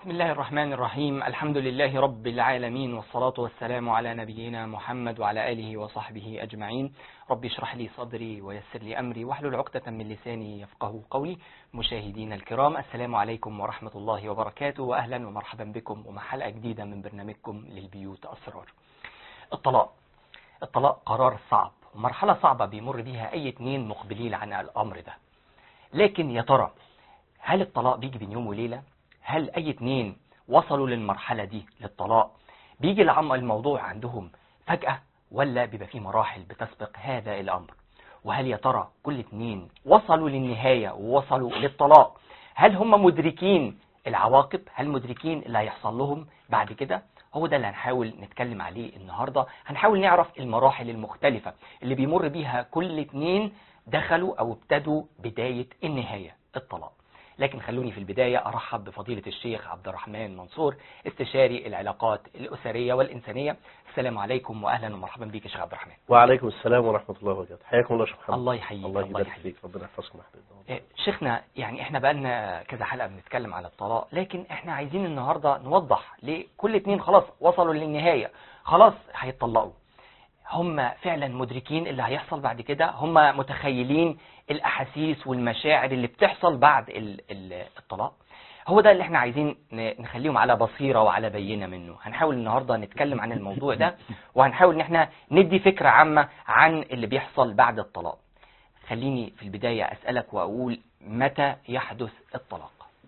بسم الله الرحمن الرحيم الحمد لله رب العالمين والصلاة والسلام على نبينا محمد وعلى آله وصحبه أجمعين رب اشرح لي صدري ويسر لي أمري واحلل عقدة من لساني يفقه قولي مشاهدينا الكرام السلام عليكم ورحمة الله وبركاته وأهلا ومرحبا بكم ومع حلقة جديدة من برنامجكم للبيوت أسرار الطلاق الطلاق قرار صعب ومرحلة صعبة بيمر بيها أي اتنين مقبلين عن الأمر ده لكن يا ترى هل الطلاق بيجي بين يوم وليلة هل اي اتنين وصلوا للمرحلة دي للطلاق بيجي العم الموضوع عندهم فجأة ولا بيبقى فيه مراحل بتسبق هذا الامر وهل يا ترى كل اتنين وصلوا للنهاية ووصلوا للطلاق هل هم مدركين العواقب هل مدركين اللي هيحصل لهم بعد كده هو ده اللي هنحاول نتكلم عليه النهاردة هنحاول نعرف المراحل المختلفة اللي بيمر بيها كل اتنين دخلوا او ابتدوا بداية النهاية الطلاق لكن خلوني في البداية أرحب بفضيلة الشيخ عبد الرحمن منصور استشاري العلاقات الأسرية والإنسانية السلام عليكم وأهلا ومرحبا بك يا شيخ عبد الرحمن وعليكم السلام ورحمة الله وبركاته حياكم الله يا شيخ محمد الله يحييك الله الله يبارك يحييك فيك ربنا يحفظكم ويحفظكم إيه، شيخنا يعني احنا بقالنا كذا حلقة بنتكلم على الطلاق لكن احنا عايزين النهاردة نوضح لكل اتنين خلاص وصلوا للنهاية خلاص هيتطلقوا هم فعلا مدركين اللي هيحصل بعد كده هم متخيلين الاحاسيس والمشاعر اللي بتحصل بعد ال- ال- الطلاق هو ده اللي احنا عايزين ن- نخليهم على بصيرة وعلى بينة منه هنحاول النهاردة نتكلم عن الموضوع ده وهنحاول ان احنا ندي فكرة عامة عن اللي بيحصل بعد الطلاق خليني في البداية اسألك واقول متى يحدث الطلاق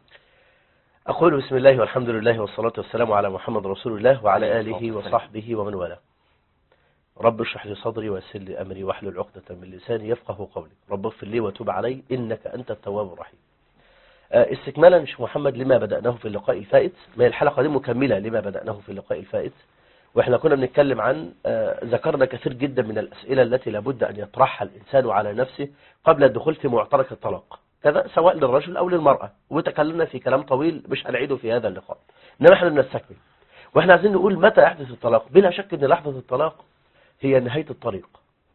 أقول بسم الله والحمد لله والصلاة والسلام على محمد رسول الله وعلى عليه آله الصلاة والسلام. وصحبه ومن والاه رب اشرح لي صدري ويسر لي أمري واحلل عقدة من لساني يفقه قولي رب اغفر لي وتوب علي إنك أنت التواب الرحيم آه، استكمالا شيخ محمد لما بدأناه في اللقاء الفائت ما هي الحلقة دي مكملة لما بدأناه في اللقاء الفائت واحنا كنا بنتكلم عن آه، ذكرنا كثير جدا من الأسئلة التي لابد أن يطرحها الإنسان على نفسه قبل الدخول في معترك الطلاق كذا سواء للرجل أو للمرأة وتكلمنا في كلام طويل مش هنعيده في هذا اللقاء إنما احنا بنستكمل واحنا عايزين نقول متى يحدث الطلاق بلا شك ان لحظة الطلاق هي نهاية الطريق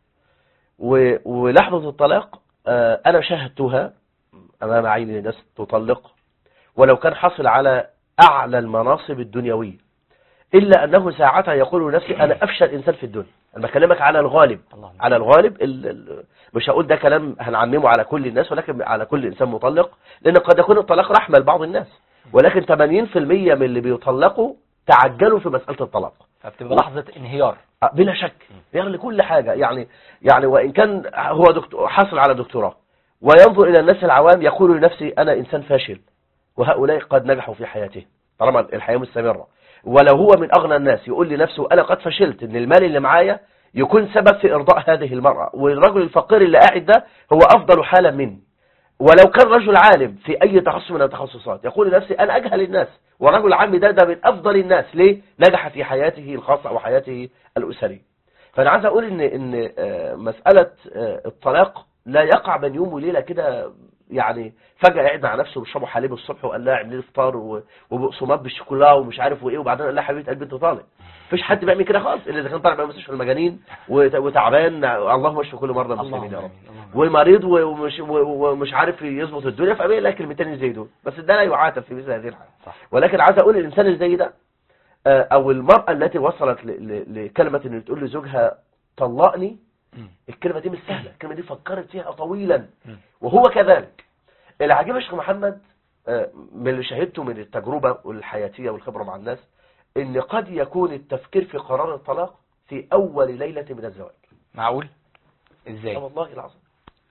و- ولحظة الطلاق آه، أنا شاهدتها أمام عيني ناس تطلق ولو كان حصل على أعلى المناصب الدنيوية إلا أنه ساعتها يقول نفسي أنا أفشل إنسان في الدنيا أنا بكلمك على الغالب اللهم على الغالب ال- ال- مش هقول ده كلام هنعممه على كل الناس ولكن على كل إنسان مطلق لأن قد يكون الطلاق رحمة لبعض الناس ولكن 80% من اللي بيطلقوا تعجلوا في مسألة الطلاق فبتبقى لحظة انهيار آه، بلا شك بيغلي كل حاجة يعني يعني وإن كان هو دكتور حصل على دكتوراه وينظر إلى الناس العوام يقول لنفسي أنا إنسان فاشل وهؤلاء قد نجحوا في حياته طالما الحياة مستمرة ولو هو من أغنى الناس يقول لنفسه أنا قد فشلت إن المال اللي معايا يكون سبب في إرضاء هذه المرأة والرجل الفقير اللي قاعد ده هو أفضل حالة مني ولو كان رجل عالم في أي تخصص من التخصصات يقول لنفسي أنا أجهل الناس والرجل العام ده ده من أفضل الناس ليه؟ نجح في حياته الخاصة أو حياته الأسرية فأنا عايز أقول إن إن آه، مسألة آه، الطلاق لا يقع بين يوم وليلة كده يعني فجأة قاعد مع نفسه بيشربوا حليب الصبح وقال لها اعملي لي فطار و- وبقسماط بالشوكولا ومش عارف وايه وبعدين قال لها حبيبه قلبي انت طالق مفيش حد بيعمل كده خالص الا اذا كان طالع من مستشفى المجانين وت- وتعبان اللهم اشفي كل مرضى المسلمين يا رب آمين. اللهم آمين. ومريض ومش و- ومش عارف يظبط الدنيا فقابل لك كلمتين زي دول بس ده لا يعاتب في مثل هذه الحاله صح ولكن عايز اقول الانسان اللي زي ده آه، او المراه التي وصلت ل- ل- لكلمه ان تقول لزوجها طلقني مم. الكلمه دي مش سهله الكلمه دي فكرت فيها طويلا مم. وهو كذلك العجيب يا شيخ محمد آه، من اللي شهدته من التجربه والحياتيه والخبره مع الناس ان قد يكون التفكير في قرار الطلاق في اول ليله من الزواج معقول اه ازاي والله العظيم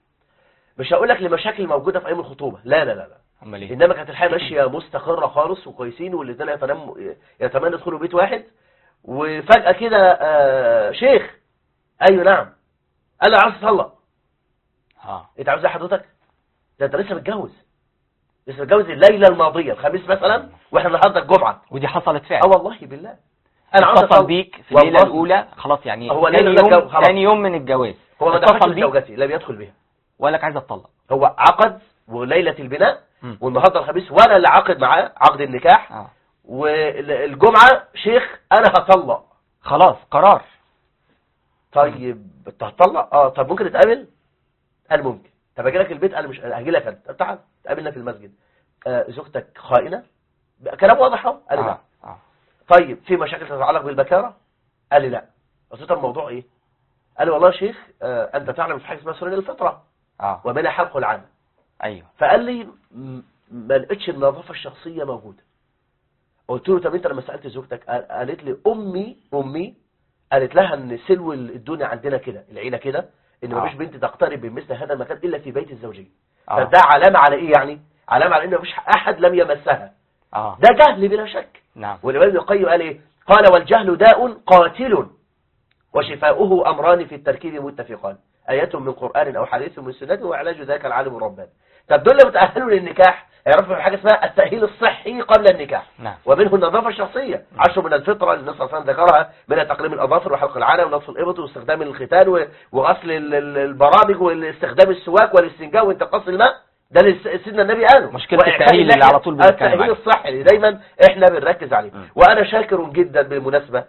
مش هقول لك لمشاكل موجوده في ايام الخطوبه لا لا لا لا امال ايه انما كانت الحياه ماشيه مستقره خالص وكويسين والاثنين يتنم يتمنى يدخلوا بيت واحد وفجاه كده آه شيخ ايوه نعم قال له عاوز تطلق اه انت عاوز ايه حضرتك ده انت لسه متجوز لسه متجوز الليله الماضيه الخميس مثلا واحنا النهارده الجمعه ودي حصلت اه فعلا والله بالله انا عاوز اتصل أطلق. بيك في الليله والله. الاولى خلاص يعني هو تاني ليلة يوم الجو- خلاص. تاني يوم من الجواز هو ما اتصل دخلش بيك زوجتي لم يدخل بها وقال لك عايز اتطلق هو عقد وليله البناء مم. والنهارده الخميس وانا اللي عاقد معاه عقد النكاح اه والجمعه شيخ انا هطلق خلاص قرار طيب انت هتطلق اه طب ممكن نتقابل قال ممكن طب اجي لك البيت قال مش هاجي لك انت طب تعال تقابلنا في المسجد آه زوجتك خائنه كلام واضح اهو قال لي لا اه اه طيب في مشاكل تتعلق بالبكاره قال لي لا قلت له الموضوع ايه قال لي والله يا شيخ آه، انت تعلم في حاجه اسمها سنن الفطره اه ومنها حلق العام ايوه فقال لي م- ما لقيتش النظافه الشخصيه موجوده قلت له طب انت لما سالت زوجتك قال- قالت لي امي امي قالت لها ان سلو الدنيا عندنا كده العيله كده ان آه. مفيش بنت تقترب من مثل هذا المكان الا في بيت الزوجيه اه فده علامه على ايه يعني علامه على ان مفيش احد لم يمسها اه ده جهل بلا شك نعم والإمام ابن القيم قال إيه قال والجهل داء قاتل وشفاؤه أمران في التركيب متفقان آيات من قرآن أو حديث من سنة وعلاج ذاك العالم الرباني طب دول اللي متأهلوا للنكاح يعرفوا حاجة اسمها التأهيل الصحي قبل النكاح نعم ومنه النظافة الشخصية عشر من الفطرة اللي النبي صلى الله عليه وسلم ذكرها منها تقليم الأظافر وحلق العانة ونطف الإبط واستخدام الختان و- وغسل ال- ال- البرامج واستخدام السواك والاستنجاء وانتقاص الماء ده اللي سيدنا النبي قاله مشكلة وإعفاء التأهيل اللي اللحية. على طول بنتكلم التأهيل عليه. الصحي اللي دايما احنا بنركز عليه م. وأنا شاكر جدا بالمناسبة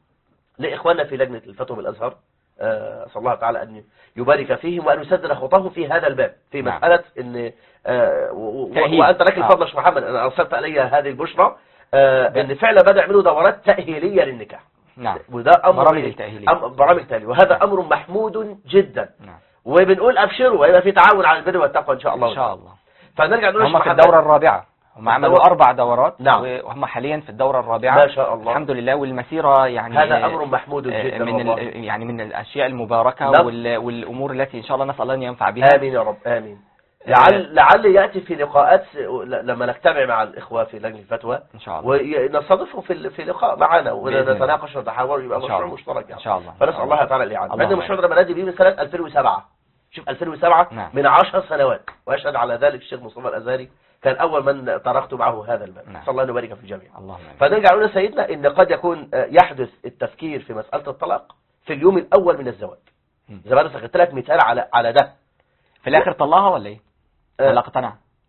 لإخواننا في لجنة الفتوى بالأزهر آه، أسأل الله تعالى أن يبارك فيهم وأن يسدد خطاهم في هذا الباب في نعم. مسألة أن آه، و- و- تأهيل. وأنت لك آه. الفضل يا شيخ محمد أنا أرسلت إلي هذه البشرى آه، ده. أن فعلا بدأ يعملوا دورات تأهيلية للنكاح نعم وده أمر برامج التأهيلية. أم- برامج تأهيلية وهذا أمر محمود جدا نعم وبنقول أبشروا ويبقى في تعاون على البر والتقوى إن شاء الله ان شاء الله فنرجع نقول يا هم شيخ في محمد، الدورة الرابعة هم عملوا الدورة- أربع دورات نعم. وهم حاليا في الدورة الرابعة ما شاء الله الحمد لله والمسيرة يعني هذا آه، أمر محمود آه، جدا من والله ال- يعني من الأشياء المباركة نعم. وال- والأمور التي إن شاء الله نسأل الله أن ينفع بها آمين يا رب آمين لعل لعل يأتي في لقاءات ل- لما نجتمع مع الإخوة في لجنة الفتوى إن شاء الله ونستضيفهم في ال- في لقاء معنا بإذن الله. ونتناقش ونتحاور يبقى إن شاء مشروع الله. مشترك إن يعني شاء الله فنسأل الله تعالى الإعانة اللهم بعد المشروع ده بنادي بيه من سنة 2007 شوف 2007 نعم. من 10 سنوات وأشهد على ذلك الشيخ مصطفى الأزهري كان أول من طرقت معه هذا الباب نعم. نسأل الله أن يبارك في الجميع اللهم آمين. فنرجع نقول يا سيدنا ان قد يكون آه، يحدث التفكير في مسألة الطلاق في اليوم الأول من الزواج مم. زي ما انا سخدت لك مثال على على ده في الآخر طلقها ولا إيه؟ آه. ولا اقتنع؟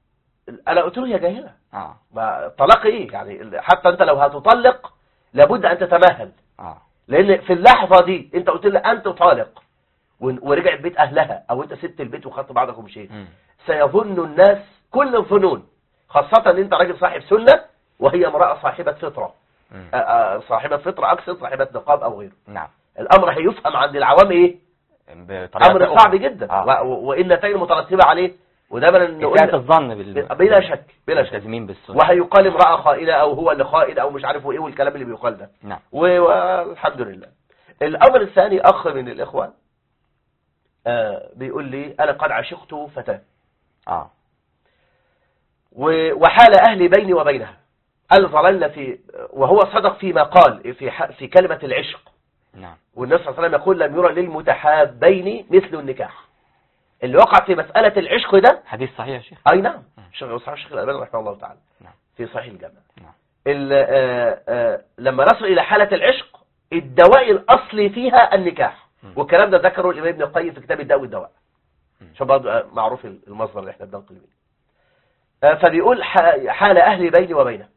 انا قلت له هي جاهله اه ما طلاق ايه يعني حتى انت لو هتطلق لابد ان تتمهل اه لان في اللحظه دي انت قلت لها انت طالق ون- ورجعت بيت اهلها او انت سبت البيت وخدت بعضك ومشيت مم. سيظن الناس كل الظنون خاصه ان انت راجل صاحب سنه وهي امراه صاحبه فطره مم. آه، آه، صاحبه فطره اقصد صاحبه نقاب او غيره نعم الامر هيفهم عند العوام ايه بطريقة امر أخرى. صعب جدا آه. و- و- والنتائج المترتبه عليه ودايما نقول إساءة الظن بال... بلا شك بلا شك بالتزمين بالسنة وهيقال امرأة خائنة او هو اللي خائن او مش عارف ايه والكلام اللي بيقال ده نعم و- والحمد لله الامر الثاني اخ من الاخوان آه بيقول لي انا قد عشقت فتاة اه و- وحال اهلي بيني وبينها قال ظللنا في وهو صدق فيما قال في ح- في كلمة العشق نعم والنبي صلى الله عليه وسلم يقول لم يرى للمتحابين مثل النكاح اللي وقع في مسألة العشق ده حديث صحيح يا شيخ اي نعم الشيخ صحيح الشيخ الالباني رحمه الله تعالى نعم. في صحيح الجامع نعم. ال- آه، آه، لما نصل الى حالة العشق الدواء الاصلي فيها النكاح مم. والكلام ده ذكره الامام ابن القيم في كتاب الداء والدواء مم. عشان برضه آه، معروف المصدر اللي احنا بننقل منه آه، فبيقول ح- حال اهلي بيني وبينه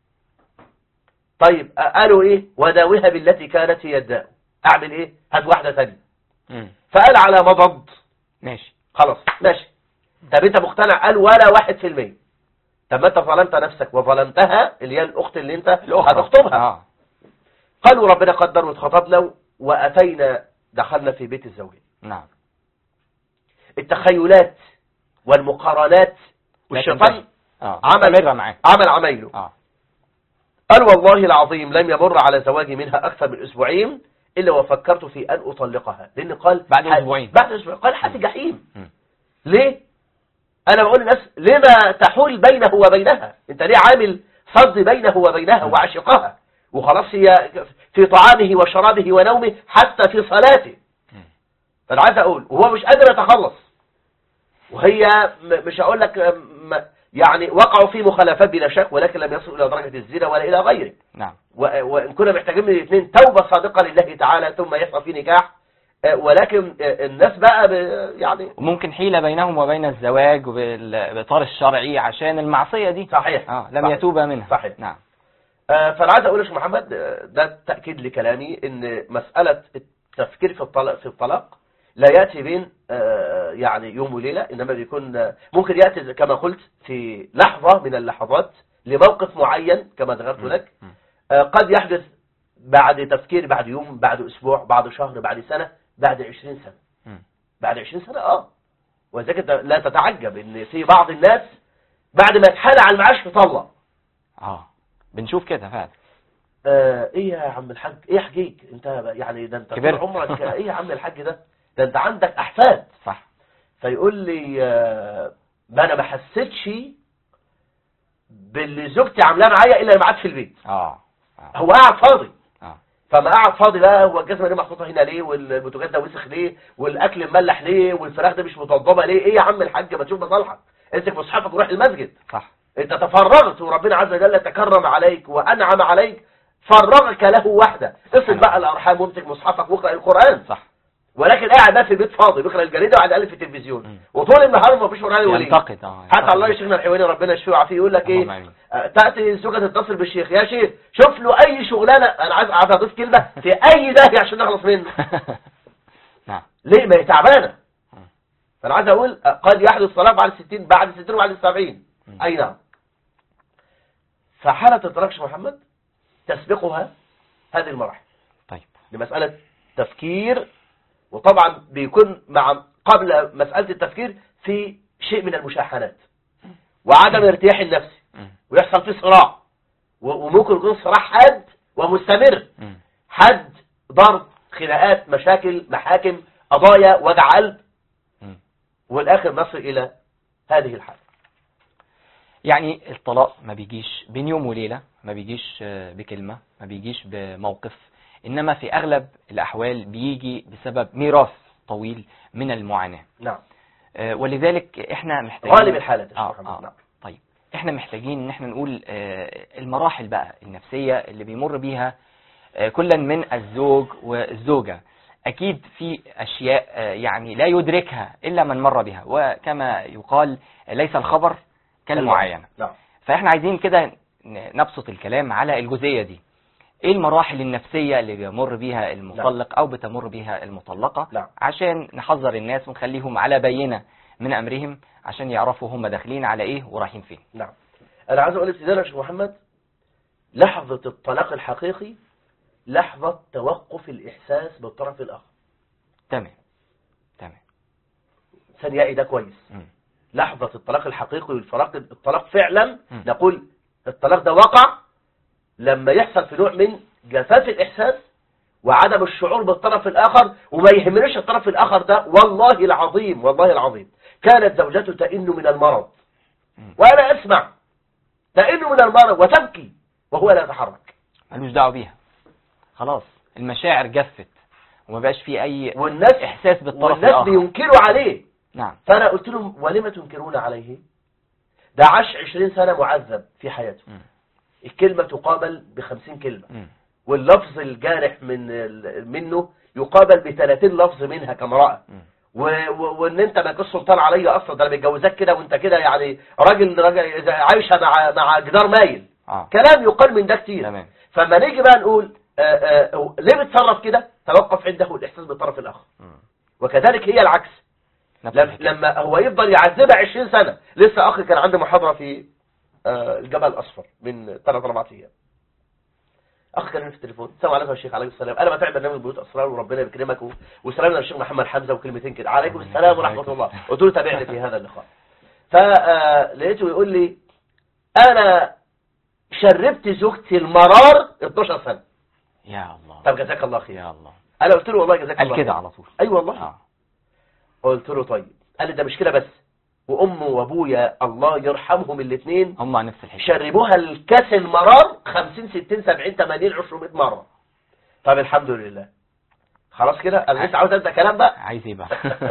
طيب آه، قالوا ايه وداوها بالتي كانت هي الداء اعمل ايه هات واحده ثانيه مم. فقال على مضض ماشي خلاص ماشي طب انت مقتنع قال ولا واحد في المية طب ما انت ظلمت نفسك وظلمتها اللي هي الاخت اللي انت هتخطبها اه قالوا ربنا قدر واتخطبنا واتينا دخلنا في بيت الزوجين نعم التخيلات والمقارنات لا والشيطان تنتهي. اه عمل- مستمرة معاه عمل عمايله اه قال والله العظيم لم يمر على زواجي منها اكثر من اسبوعين الا وفكرت في ان اطلقها لان قال بعد ح- أسبوعين. بعد اسبوعين قال حتى جحيم مم. ليه انا بقول للناس لما تحول بينه وبينها انت ليه عامل صد بينه وبينها وعشقها وخلاص هي في طعامه وشرابه ونومه حتى في صلاته مم. فانا عايز اقول وهو مش قادر يتخلص وهي م- مش هقول لك م- يعني وقعوا في مخالفات بلا شك ولكن لم يصلوا الى درجه الزنا ولا الى غيره نعم و- وان كنا محتاجين من الاثنين توبه صادقه لله تعالى ثم يحصل في نكاح آه، ولكن آه، الناس بقى ب- يعني وممكن حيلة بينهم وبين الزواج وبال- بالإطار الشرعي عشان المعصية دي صحيح اه لم صحيح. يتوبا منها صحيح. نعم آه، فانا عايز اقول لك يا محمد آه، ده تاكيد لكلامي ان مساله التفكير في الطلاق في الطلاق لا ياتي بين آه، يعني يوم وليله انما بيكون آه، ممكن ياتي كما قلت في لحظه من اللحظات لموقف معين كما ذكرت لك مم. آه، قد يحدث بعد تفكير بعد يوم بعد أسبوع بعد شهر بعد سنة بعد عشرين سنة مم. بعد عشرين سنة اه وذلك أنت لا تتعجب ان في بعض الناس بعد ما يتحال على المعاش تطلق اه بنشوف كده فعلا آه ايه يا عم الحاج ايه يا حجيج انت يعني ده انت طول كبرت. عمرك ايه يا عم الحاج ده ده انت عندك احفاد صح فيقول لي آه، ما انا ما حسيتش باللي زوجتي عاملاه معايا الا لما قعدت في البيت اه اه, هو قاعد فاضي آه. فما قاعد فاضي بقى هو الجزمه دي محطوطه هنا ليه والبوتاجاز ده وسخ ليه والاكل مملح ليه والفراخ دي مش متوضبه ليه ايه يا عم الحاج ما تشوف مصالحك امسك مصحفك وروح المسجد صح انت تفرغت وربنا عز وجل تكرم عليك وانعم عليك فرغك له وحده اصل بقى الارحام وامسك مصحفك واقرا القران صح ولكن قاعد بقى في البيت فاضي بيقرا الجريده وقاعد يقلب في مم. التلفزيون وطول النهار ما فيش قران وليه ينتقد اه حتى الله يشيخنا الحيواني ربنا يشفيه ويعافيه يقول لك اللهم ايه آمين. آه، تاتي الزوجه تتصل بالشيخ يا شيخ شوف له اي شغلانه انا عايز عايز اضيف كلمه في اي داهيه عشان نخلص منه نعم ليه ما هي تعبانه مم. فانا عايز اقول آه، قد يحدث طلاق بعد 60 بعد 60 وبعد 70 مم. اي نعم فحاله الطلاق يا شيخ محمد تسبقها هذه المراحل طيب لمساله تفكير وطبعا بيكون مع قبل مساله التفكير في شيء من المشاحنات وعدم ارتياح النفس مم. ويحصل فيه صراع و- وممكن يكون صراع حاد ومستمر مم. حد ضرب خناقات مشاكل محاكم قضايا وجع قلب مم. والاخر نصل الى هذه الحاله يعني الطلاق ما بيجيش بين يوم وليلة ما بيجيش آه، بكلمة ما بيجيش بموقف إنما في أغلب الأحوال بيجي بسبب ميراث طويل من المعاناة نعم آه، ولذلك إحنا محتاجين غالب الحالات يا شيخ آه محمد، آه نعم. طيب إحنا محتاجين إن إحنا نقول آه، المراحل بقى النفسية اللي بيمر بيها آه، كلا من الزوج والزوجة أكيد في أشياء آه، يعني لا يدركها إلا من مر بها وكما يقال ليس الخبر كالمعاينة نعم فاحنا عايزين كده ن- نبسط الكلام على الجزئية دي ايه المراحل النفسية اللي بيمر بيها المطلق او بتمر بيها المطلقة نعم. عشان نحذر الناس ونخليهم على بينة من امرهم عشان يعرفوا هم داخلين على ايه ورايحين فين نعم انا عايز اقول ابتداء يا شيخ محمد لحظه الطلاق الحقيقي لحظه توقف الاحساس بالطرف الاخر تمام تمام ثانيه ده كويس مم. لحظه الطلاق الحقيقي والفراق الطلاق فعلا مم. نقول الطلاق ده وقع لما يحصل في نوع من جفاف الاحساس وعدم الشعور بالطرف الاخر وما يهمنيش الطرف الاخر ده والله العظيم والله العظيم كانت زوجته تئن من المرض مم. وانا اسمع تئن من المرض وتبكي وهو لا يتحرك ملوش دعوه بيها خلاص المشاعر جفت وما بقاش في اي والناس احساس بالطرف والناس الاخر بينكروا عليه نعم فانا قلت لهم ولم تنكرون عليه ده عاش 20 سنه معذب في حياته مم. الكلمه تقابل ب 50 كلمه مم. واللفظ الجارح من ال- منه يقابل ب 30 لفظ منها كامرأة مم. و- و- وان انت ما كنتش سلطان عليا اصلا ده انا متجوزاك كده وانت كده يعني راجل راجل عايشه مع مع جدار مايل اه كلام يقال من ده كتير تمام فما نيجي بقى نقول آه، آه، ليه بتصرف كده توقف عنده الاحساس بالطرف الاخر مم. وكذلك هي العكس نفس لم- الحكاية. لما هو يفضل يعذبها 20 سنه لسه اخي كان عنده محاضره في آه، الجبل الاصفر من ثلاث اربع ايام اخ كلمني في التليفون السلام عليكم يا شيخ عليكم السلام انا بتابع برنامج بيوت اسرار وربنا يكرمك و- وسلامنا للشيخ محمد حمزه وكلمتين كده عليكم السلام ورحمه الله قلت له تابعني في هذا اللقاء فلقيته يقول لي انا شربت زوجتي المرار 12 سنه يا الله طب جزاك الله خير يا الله انا قلت له والله جزاك قال الله كده خير. على طول اي والله اه قلت له طيب قال لي ده مش كده بس وامه وابويا الله يرحمهم الاثنين هم نفس الحكايه شربوها الكاس المرار 50 60 70 80 200 مره طب الحمد لله خلاص كده انا لسه عاوز ابدا كلام بقى عايز ايه بقى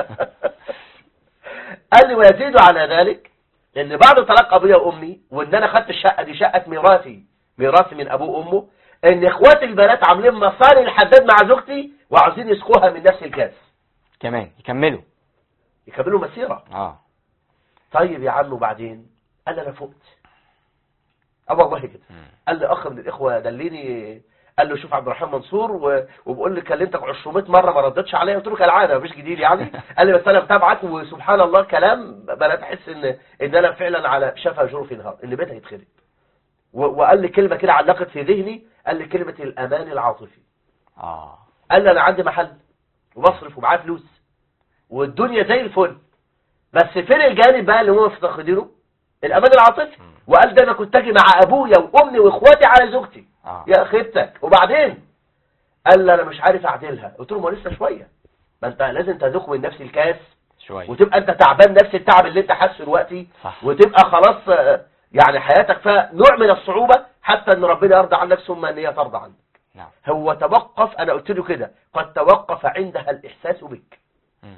قال لي ويزيد على ذلك ان بعد طلاق ابويا وامي وان انا خدت الشقه دي شقه ميراثي ميراثي من ابوه وامه ان اخواتي البنات عاملين مصاري الحداد مع زوجتي وعاوزين يسقوها من نفس الكاس كمان يكملوا يكملوا مسيره اه طيب يا عم وبعدين قال لي انا فقت اه والله كده مم. قال لي اخ من الاخوه دلني قال له شوف عبد الرحمن منصور و... وبقول لي كلمتك 200 مره ما ردتش عليا قلت له كالعاده مفيش جديد يعني قال لي بس انا متابعك وسبحان الله كلام بدات احس ان ان انا فعلا على شفا جرف نهار ان بيتها يتخرب و- وقال لي كلمة كده علقت في ذهني قال لي كلمة الأمان العاطفي اه قال لي أنا عندي محل وبصرف ومعاه فلوس والدنيا زي الفل بس فين الجانب بقى اللي هم مفتقدينه الأمان العاطفي وقال ده أنا كنت أجي مع أبويا وأمي وإخواتي على زوجتي اه يا خيبتك وبعدين قال لي أنا مش عارف أعدلها قلت له ما لسه شوية ما أنت لازم تذوق من نفس الكاس شويه وتبقى أنت تعبان نفس التعب اللي أنت حاسه دلوقتي صح وتبقى خلاص آه، يعني حياتك فيها نوع من الصعوبة حتى ان ربنا يرضى عنك ثم ان هي ترضى عنك نعم هو توقف انا قلت له كده قد توقف عندها الاحساس بك مم.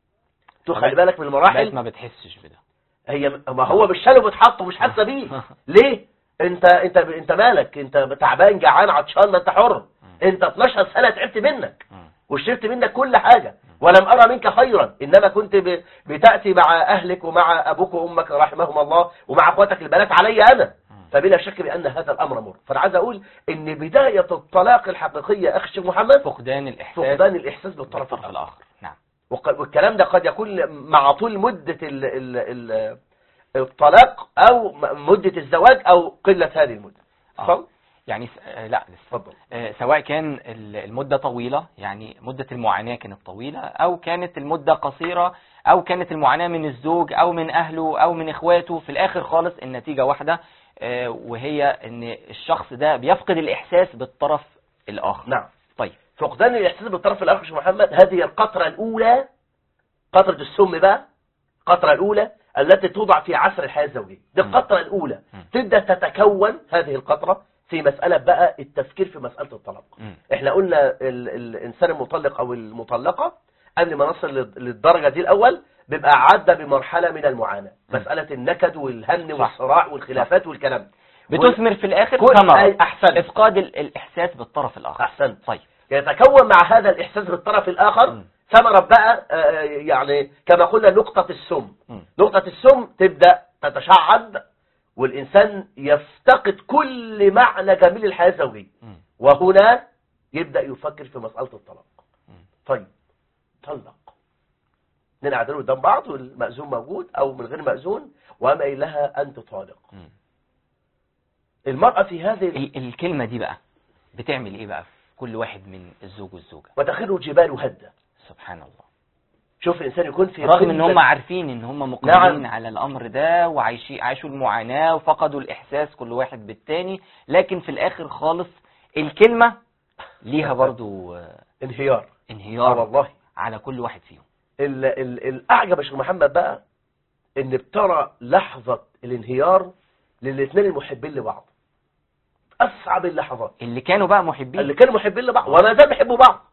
تو خلي بالك من بقيت المراحل ما بتحسش بده هي ما هو مش شاله بتحط ومش حاسه بيه ليه انت انت انت مالك انت تعبان جعان عطشان ما انت حر انت 12 سنه تعبت منك مم. وشربت منك كل حاجة ولم أرى منك خيرا إنما كنت ب- بتأتي مع أهلك ومع أبوك وأمك رحمهم الله ومع أخواتك البنات علي أنا فبلا شك بأن هذا الأمر مر فأنا عايز أقول إن بداية الطلاق الحقيقية أخي الشيخ محمد فقدان الاحساس فقدان الإحساس بالطرف بالطرف الآخر الاخر نعم وق- والكلام ده قد يكون مع طول مدة ال ال ال الطلاق أو م- مدة الزواج أو قلة هذه المدة آه. اتفضل يعني س... آه، لا لسه اتفضل آه، سواء كان ال- المدة طويلة يعني مدة المعاناة كانت طويلة أو كانت المدة قصيرة أو كانت المعاناة من الزوج أو من أهله أو من إخواته في الآخر خالص النتيجة واحدة آه، وهي أن الشخص ده بيفقد الإحساس بالطرف الآخر نعم طيب فقدان الإحساس بالطرف الآخر يا شيخ محمد هذه القطرة الأولى قطرة السم بقى القطرة الأولى التي توضع في عصر الحياة الزوجية دي مم. القطرة الأولى مم. تبدأ تتكون هذه القطرة في مسألة بقى التفكير في مسألة الطلاق مم. احنا قلنا ال الإنسان المطلق أو المطلقة قبل ما نصل لل- للدرجة دي الأول بيبقى عدى بمرحلة من المعاناة مم. مسألة النكد والهم صح. والصراع والخلافات والكلام ده. بتثمر في الآخر كل- ثمرة أي- أحسن إفقاد ال- الإحساس بالطرف الآخر أحسن طيب يتكون مع هذا الإحساس بالطرف الآخر مم. ثمرة بقى آه، يعني كما قلنا نقطة السم مم. نقطة السم تبدأ تتشعب والإنسان يفتقد كل معنى جميل الحياة الزوجية مم. وهنا يبدأ يفكر في مسألة الطلاق مم. طيب طلق اتنين قاعدين قدام بعض والمأذون موجود أو من غير مأذون وقام قايل لها أنت طالق مم. المرأة في هذه ال- الكلمة دي بقى بتعمل إيه بقى في كل واحد من الزوج والزوجة وتخر الجبال هدى سبحان الله شوف الإنسان يكون في رغم ان قمة- هم عارفين ان هم مقبلين نعم. على الامر ده وعايشين عاشوا المعاناة وفقدوا الاحساس كل واحد بالتاني لكن في الاخر خالص الكلمة ليها برضو آه، انهيار اه انهيار والله على كل واحد فيهم ال ال الأعجب يا شيخ محمد بقى إن بترى لحظة الانهيار للاثنين المحبين لبعض أصعب اللحظات اللي كانوا بقى محبين اللي كانوا محبين لبعض وما زال بيحبوا بعض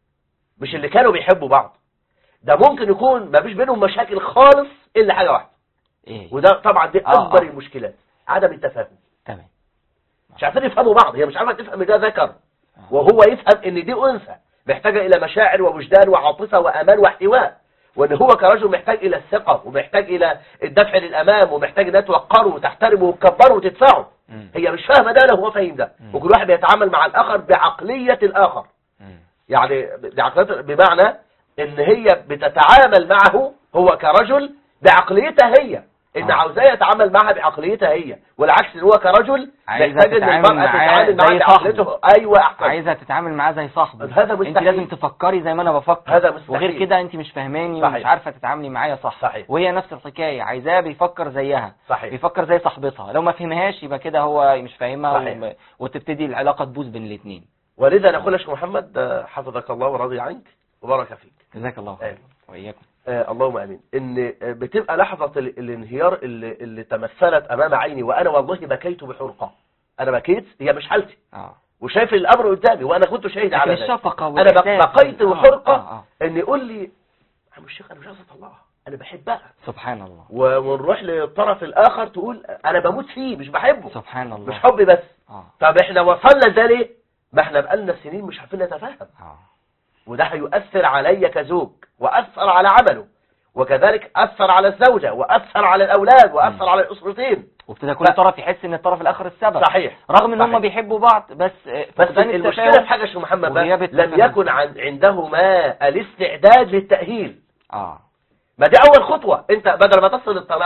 مش اللي كانوا بيحبوا بعض ده ممكن يكون ما فيش بينهم مشاكل خالص إلا حاجة واحدة ايه وده طبعا دي آه، أكبر آه. المشكلات عدم التفاهم تمام مش عارفين يفهموا بعض هي مش عارفة تفهم إن ده ذكر آه. وهو يفهم ان دي انثى محتاجة الى مشاعر ووجدان وعاطفة وامان واحتواء وان هو كرجل محتاج الى الثقة ومحتاج الى الدفع للامام ومحتاج انها توقره وتحترمه وتكبره وتدفعه مم. هي مش فاهمة ده لا هو فاهم ده مم. وكل واحد بيتعامل مع الاخر بعقلية الاخر مم. يعني بعقلية بمعنى ان هي بتتعامل معه هو كرجل بعقليتها هي ان آه. عاوزاه يتعامل معها بعقليتها هي والعكس ان هو كرجل عايزة محتاج ان تتعامل المرأة معاه تتعامل معاه زي بعقليته ايوه احسن عايزة تتعامل معاه زي صاحبه هذا انت مستحيل. لازم تفكري زي ما انا بفكر هذا مستحيل. وغير كده انت مش فاهماني ومش صحيح. عارفة تتعاملي معايا صح صحيح. وهي نفس الحكاية عايزاه بيفكر زيها صحيح بيفكر زي صاحبتها لو ما فهمهاش يبقى كده هو مش فاهمها صحيح. وم- وتبتدي العلاقة تبوظ بين الاثنين ولذا نقول يا شيخ محمد آه، حفظك الله ورضي عنك وبارك فيك جزاك الله خير آمين. واياكم آه اللهم امين ان آه، بتبقى لحظه ال- الانهيار اللي, اللي تمثلت امام عيني وانا والله بكيت بحرقه انا بكيت هي مش حالتي اه وشايف الامر قدامي وانا كنت شاهد لكن على ذلك الشفقة انا بق- والإحساس بقيت آه، بحرقه آه، آه. ان يقول لي يا عم الشيخ انا مش عايز اطلقها انا بحبها سبحان الله و- ونروح للطرف الاخر تقول انا بموت فيه مش بحبه سبحان الله مش حبي بس اه طب احنا وصلنا ده ليه ما احنا بقالنا سنين مش عارفين نتفاهم اه وده هيؤثر علي كزوج وأثر على عمله وكذلك أثر على الزوجة وأثر على الأولاد وأثر مم. على الأسرتين وابتدى كل ف- طرف يحس ان الطرف الاخر السبب صحيح رغم ان هم صحيح. بيحبوا بعض بس آه، بس فقدان المشكلة التفاهم في حاجة يا شيخ محمد بقى وغياب لم التفاهم. يكن عن عندهما الاستعداد للتأهيل اه ما دي أول خطوة أنت بدل ما تصل للطلاق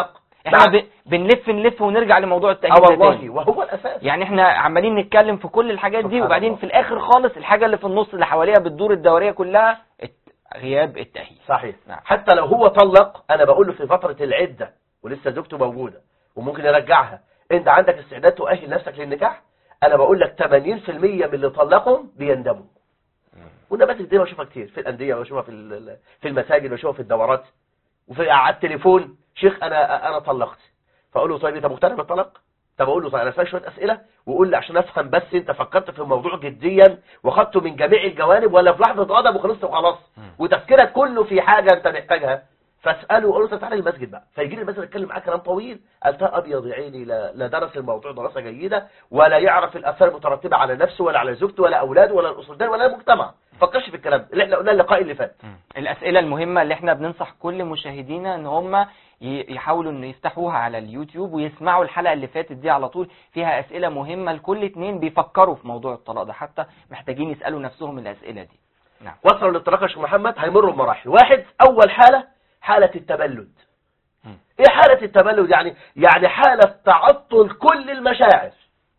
احنا نعم. ب... بنلف نلف ونرجع لموضوع اه التأهيل ده والله تاني وهو الاساس يعني احنا عمالين نتكلم في كل الحاجات دي سبحان وبعدين الله. في الاخر خالص الحاجة اللي في النص اللي حواليها بتدور الدورية كلها الت- غياب التأهيل صحيح نعم. حتى لو هو طلق انا بقول له في فترة العدة ولسه زوجته موجودة وممكن يرجعها انت عندك استعداد تؤهل نفسك للنكاح انا بقول لك 80% من اللي طلقهم بيندموا والنماذج دي بشوفها كتير في الانديه بشوفها في ال- في المساجد بشوفها في الدورات وفي على التليفون شيخ انا انا طلقت فاقول له طيب انت مقتنع بالطلاق طب اقول له طيب انا اسالك شويه اسئله وقول لي عشان افهم بس انت فكرت في الموضوع جديا واخدته من جميع الجوانب ولا في لحظه غضب وخلصت وخلاص وتفكيرك كله في حاجه انت محتاجها فاساله وقول له طب تعالى المسجد بقى فيجي لي المسجد يتكلم معاه كلام طويل قال ده ابيض يا عيني لا, لا درس الموضوع دراسه جيده ولا يعرف الاثار المترتبه على نفسه ولا على زوجته ولا اولاده ولا الاسرتين ولا المجتمع فكرش في الكلام اللي احنا قلناه اللقاء اللي فات الأسئلة المهمة اللي احنا بننصح كل مشاهدينا ان هم ي- يحاولوا ان يفتحوها على اليوتيوب ويسمعوا الحلقة اللي فاتت دي على طول فيها أسئلة مهمة لكل اتنين بيفكروا في موضوع الطلاق ده حتى محتاجين يسألوا نفسهم الأسئلة دي نعم وصلوا للطلاق يا شيخ محمد هيمروا بمراحل واحد اول حاله حاله التبلد مم. ايه حاله التبلد يعني يعني حاله تعطل كل المشاعر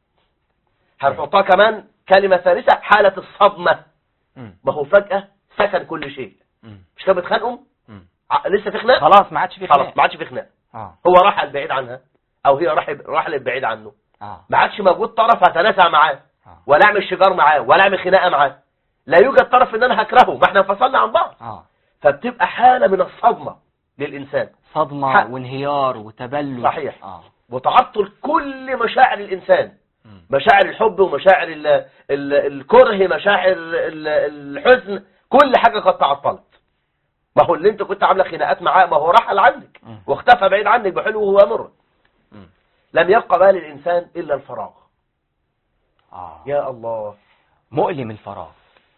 هنحطها كمان كلمه ثالثه حاله الصدمه مم. ما هو فجاه سكن كل شيء مم. مش كانوا بيتخانقوا مم. ع- لسه في خناق خلاص ما عادش في خلاص خلاف ما عادش في خناق اه هو راح البعيد عنها او هي راح راح للبعيد عنه اه ما عادش موجود طرف هتنازع معاه اه ولا اعمل شجار معاه ولا اعمل خناقه معاه لا يوجد طرف ان انا هكرهه ما احنا انفصلنا عن بعض اه فبتبقى حالة من الصدمة للإنسان صدمة حق. وانهيار وتبلد صحيح. اه وتعطل كل مشاعر الإنسان مم. مشاعر الحب ومشاعر ال ال الكره مشاعر ال الحزن كل حاجة قد تعطلت ما هو اللي انت كنت عامله خناقات معاه ما هو رحل عنك مم. واختفى بعيد عنك بحلوه ومره مم. لم يبقى بال الإنسان إلا الفراغ اه يا الله مؤلم الفراغ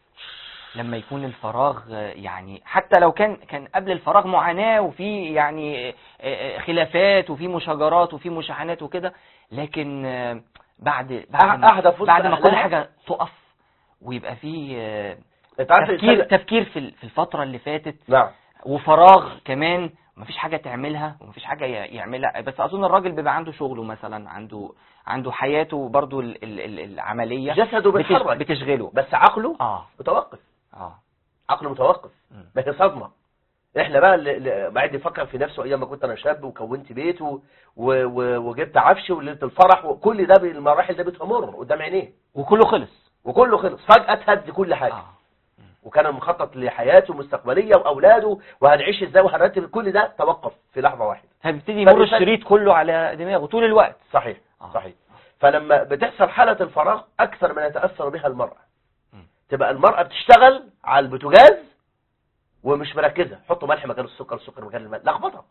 لما يكون الفراغ آه، يعني حتى لو كان كان قبل الفراغ معاناة وفي يعني آه، آه، خلافات وفي مشاجرات وفي مشاحنات وكده لكن آه، بعد بعد قاعدة في ما, وسط بعد ما كل أهلها. حاجة تقف ويبقى في آه، انت عارف تفكير الإنسان تفكير في ال- في الفترة اللي فاتت نعم وفراغ كمان مفيش حاجة تعملها ومفيش حاجة ي- يعملها بس أظن الراجل بيبقى عنده شغله مثلا عنده عنده حياته برضو ال- ال- ال- العملية جسده بتش- بيتحرك بتشغله بس عقله اه متوقف اه عقله متوقف مم. ما هي صدمة احنا بقى اللي- اللي بعد يفكر في نفسه ايام ما كنت انا شاب وكونت بيت و... و... و... وجبت عفش وليله الفرح وكل ده بالمراحل ده بتمر قدام عينيه وكله خلص وكله خلص فجأة تهد كل حاجة اه وكان مخطط لحياته مستقبلية واولاده وهنعيش ازاي وهنرتب كل ده توقف في لحظة واحدة فبيبتدي يمر فالإنسان- الشريط كله على دماغه طول الوقت صحيح آه. صحيح فلما بتحصل حالة الفراغ اكثر من يتأثر بها المرأة مم. تبقى المرأة بتشتغل على البوتاجاز ومش مركزة حطوا ملح مكان السكر السكر مكان الملح لخبطة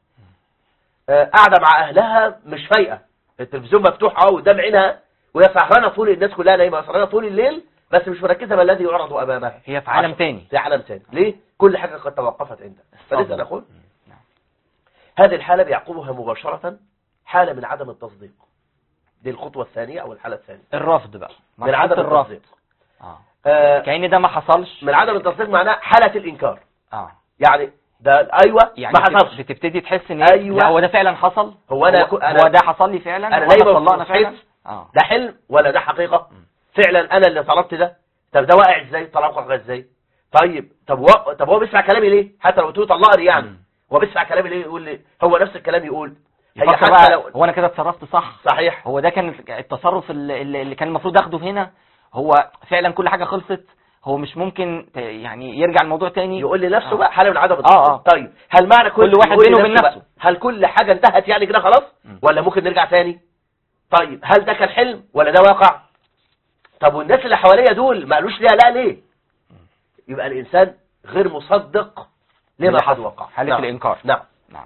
آه، قاعدة مع اهلها مش فايقة التلفزيون مفتوح اه قدام عينها وهي سهرانة طول الناس كلها نايمة سهرانة طول الليل بس مش مركزة ما الذي يعرض امامها هي في عالم عشان- تاني في عالم تاني ليه كل حاجة قد توقفت عندها فلذا الصدمة. نقول نعم. هذه الحالة بيعقبها مباشرة حالة من عدم التصديق دي الخطوة الثانية او الحالة الثانية الرفض بقى من مرحلة عدم الرفض التصديق اه آه، كأن ده ما حصلش من عدم التصديق معناه حالة الإنكار اه يعني ده أيوة يعني ما بت- حصلش بتبتدي تحس ان أيوة. لا هو ده فعلا حصل هو أنا هو, كو- أنا- هو ده حصل لي فعلا أنا هو احنا نايمة طلقنا وصحيت. فعلا اه ده حلم ولا ده حقيقة فعلا أنا اللي طلبت ده طب ده واقع إزاي طلب واقع إزاي طيب طب و... طب هو بيسمع كلامي ليه حتى لو قلت له طلقني يعني مم. هو بيسمع كلامي ليه يقول لي هو نفس الكلام يقول هي يفكر حتى بقى لو هو انا كده اتصرفت صح صحيح هو ده كان التصرف اللي, اللي كان المفروض اخده هنا هو فعلا كل حاجة خلصت هو مش ممكن ت- يعني يرجع الموضوع تاني يقول لنفسه آه. بقى حالة من عدم آه، التصديق آه. طيب هل معنى كل كل واحد يقول بينه وبين لنفسه بقى، نفسه. هل كل حاجة انتهت يعني كده خلاص مم. ولا ممكن نرجع تاني طيب هل ده كان حلم ولا ده واقع طب والناس اللي حواليا دول ما قالوش ليها لا ليه يبقى الانسان غير مصدق لما اللي قد حصل. وقع حالة نعم. الإنكار. نعم نعم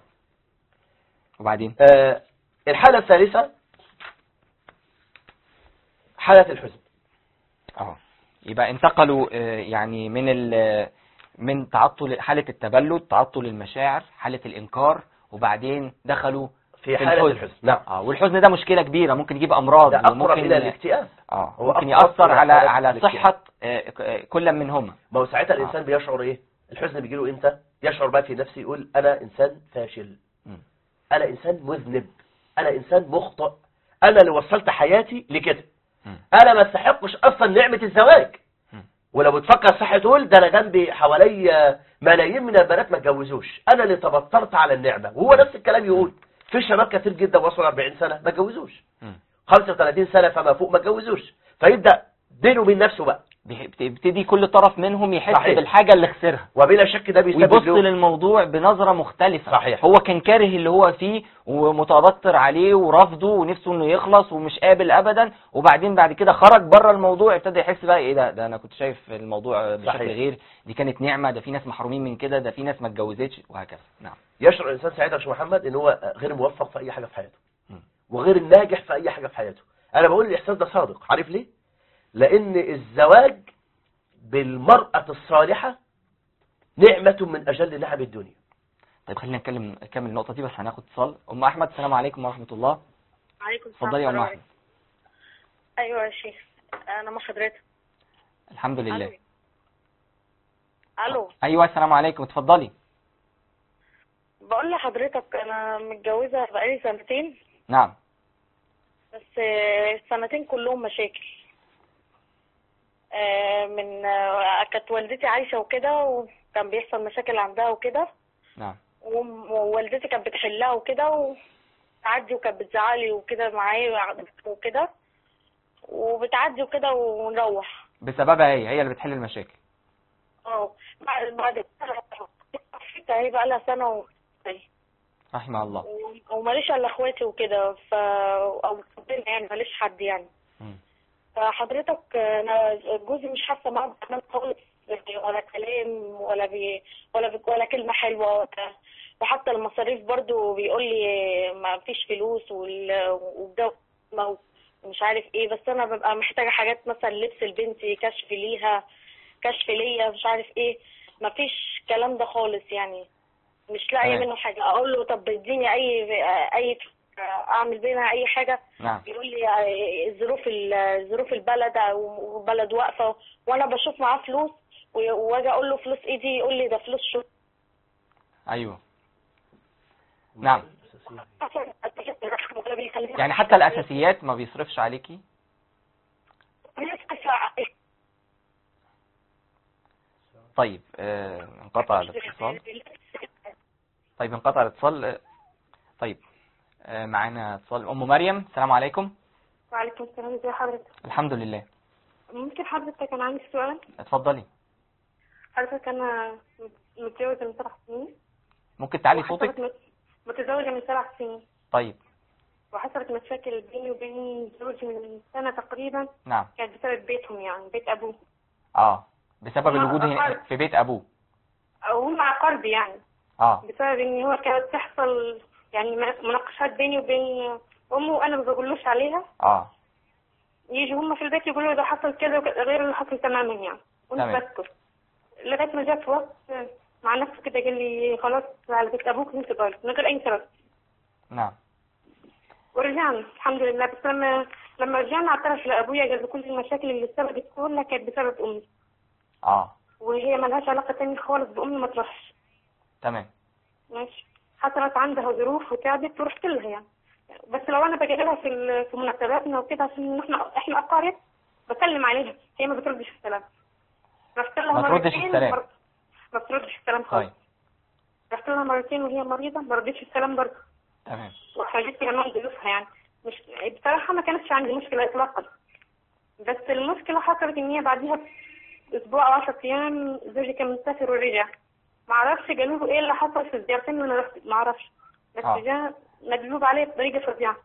وبعدين آه الحالة الثالثة حالة الحزن اه يبقى انتقلوا آه، يعني من ال من تعطل حالة التبلد تعطل المشاعر حالة الإنكار وبعدين دخلوا في حالة الحزن. الحزن نعم اه والحزن ده مشكلة كبيرة ممكن يجيب أمراض ده أقرب وممكن إلى الاكتئاب اه هو ممكن أقرب يأثر إلى على حالة على الاكتئاب. صحة آه، ك- آه، كل منهما ما هو ساعتها آه. الإنسان بيشعر إيه الحزن بيجي له إمتى يشعر بقى في نفسه يقول أنا إنسان فاشل مم. أنا إنسان مذنب انا انسان مخطئ انا اللي وصلت حياتي لكده مم. انا ما استحقش اصلا نعمة الزواج مم. ولو بتفكر صح تقول ده انا جنبي حواليا ملايين من البنات ما اتجوزوش انا اللي تبطرت على النعمة وهو نفس الكلام يقول في شباب كتير جدا وصلوا 40 سنة ما اتجوزوش مم. 35 سنة فما فوق ما اتجوزوش فيبدأ بينه وبين نفسه بقى بيح- بتبتدي كل طرف منهم يحس صحيح. بالحاجة اللي خسرها وبلا شك ده بيسبب ويبص له للموضوع بنظرة مختلفة صحيح. هو كان كاره اللي هو فيه ومتبطر عليه ورافضه ونفسه انه يخلص ومش قابل ابدا وبعدين بعد كده خرج بره الموضوع ابتدى يحس بقى ايه ده ده انا كنت شايف الموضوع بشكل صحيح. غير دي كانت نعمة ده في ناس محرومين من كده ده في ناس ما اتجوزتش وهكذا نعم يشعر الانسان سعيد يا شيخ محمد ان هو غير موفق في اي حاجة في حياته مم. وغير الناجح في اي حاجة في حياته انا بقول الاحساس ده صادق عارف ليه لان الزواج بالمرأة الصالحة نعمة من اجل نعم الدنيا طيب خلينا نتكلم نكمل النقطة دي بس هناخد اتصال ام احمد السلام عليكم ورحمة الله عليكم السلام اتفضلي يا ام ورحمة احمد الله. ايوه يا شيخ انا مع حضرتك الحمد لله الو الو ايوه السلام عليكم اتفضلي بقول لحضرتك انا متجوزه بقالي سنتين نعم بس آه، السنتين كلهم مشاكل آه، من آه، كانت والدتي عايشه وكده وكان بيحصل مشاكل عندها وكده نعم وم- ووالدتي كانت بتحلها وكده وتعدي وكانت بتزعلي وكده معايا وكده وبتعدي وكده ونروح بسببها هي هي اللي بتحل المشاكل اه بعد بعد كده هي بقى لها سنه و... رحمه الله و- وماليش الا اخواتي وكده ف او ربنا يعني ماليش حد يعني مم. فحضرتك انا جوزي مش حاسه معاه بأمان خالص ولا كلام ولا بي ولا بي ولا كلمه حلوه ولا وحتى المصاريف برضو بيقول لي ما فيش فلوس وال- والجو ما- ومش عارف ايه بس انا ببقى محتاجه حاجات مثلا لبس لبنتي كشف ليها كشف ليا مش عارف ايه ما فيش الكلام ده خالص يعني مش لاقيه تمام. منه حاجه اقول له طب اديني اي اي اعمل بينها اي حاجه نعم يقول لي آه، ظروف ال- ظروف البلد او بلد واقفه وانا بشوف معاه فلوس و- واجي اقول له فلوس ايدي يقول لي ده فلوس شغل ايوه نعم بيخليني يعني حتى الاساسيات ما بيصرفش عليكي طيب آه، انقطع الاتصال طيب انقطع الاتصال آه، طيب آه، معانا اتصال ام مريم السلام عليكم وعليكم السلام ازي حضرتك الحمد لله ممكن حضرتك انا عندي سؤال اتفضلي حضرتك انا متجوزة من سبع سنين ممكن تعلي وحصلت صوتك مت- متزوجة من سبع سنين طيب وحصلت مشاكل بيني وبين زوجي من سنة تقريبا نعم كانت بسبب بيتهم يعني بيت أبوه اه بسبب هم الوجود هنا أقارب. في بيت ابوه أو هم أقاربي يعني اه بسبب إن هو كانت تحصل يعني من- مناقشات بيني وبين أمه وأنا ما بقولوش عليها اه يجوا هم في البيت يقولوا ده حصل كذا وكذا غير اللي حصل تماما يعني تمام. وأنا بسكت لغاية ما جاء في وقت مع نفسه كده قال لي خلاص على بيت أبوك وأنت طالق من غير أي سبب نعم ورجعنا الحمد لله بس لما لما رجعنا اعترف لابويا قال له كل المشاكل اللي سببت كلها كانت بسبب امي اه وهي ملهاش علاقه تاني خالص بامي ما تروحش تمام ماشي حصلت عندها ظروف وتعبت ورحت لها يعني بس لو انا باجي لها في ال- في مناسباتنا وكده عشان احنا احنا اقارب بسلم عليها هي ما بتردش السلام رحت لها ما تردش مرتين السلام. بر- ما بتردش السلام خالص طيب رحت لها مرتين وهي مريضه ما ردتش السلام برضه تمام وحاجات كمان ضيوفها يعني مش بصراحة ما كانتش عندي مشكلة إطلاقا بس المشكلة حصلت إن هي بعديها بأسبوع أو 10 أيام زوجي كان مسافر ورجع ما أعرفش قالوا له إيه اللي حصل في الزيارتين اللي أنا رحت ما أعرفش بس آه. جاء مقلوب عليه بطريقة فظيعة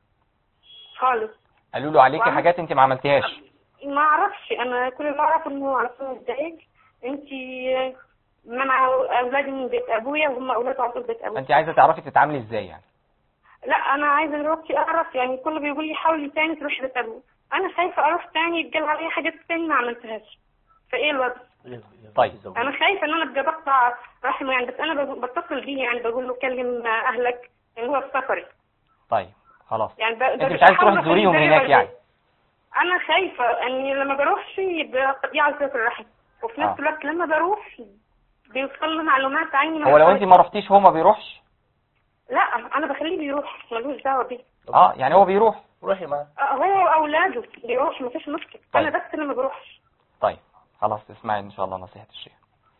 خالص قالوا له عليكي وعمل- حاجات انت ما عملتيهاش ما أعرفش أنا كل اللي أعرفه إنه على طول متضايق أنت منع أولادي من بيت أبويا وهم أولاد على طول بيت أبويا انت عايزه تعرفي تتعاملي ازاي يعني لا انا عايزه دلوقتي اعرف يعني كله بيقول لي حاولي تاني تروحي بيت ابوه انا خايفه اروح تاني يتقال عليا حاجات تاني ما عملتهاش فايه الوضع طيب. انا خايفه ان انا ابقى بقطع رحمه يعني بس انا بقول- بتصل بيه يعني بقول له كلم اهلك ان هو في سفري طيب خلاص يعني ب... انت ب- مش عايز بحاول تروحي تزوريهم أخليه هناك زي يعني انا خايفه اني لما بروحش يبقى قطيعه على صله الرحم وفي نفس آه. الوقت لما بروح بيوصل لي معلومات عني ما هو لو انت حصلتش. ما رحتيش هو ما بيروحش لا انا بخليه بيروح ملوش دعوه بيه اه يعني هو بيروح روحي معاه آه، هو واولاده بيروح مفيش مشكله طيب. انا بس اللي ما بروحش طيب خلاص اسمعي ان شاء الله نصيحة الشيخ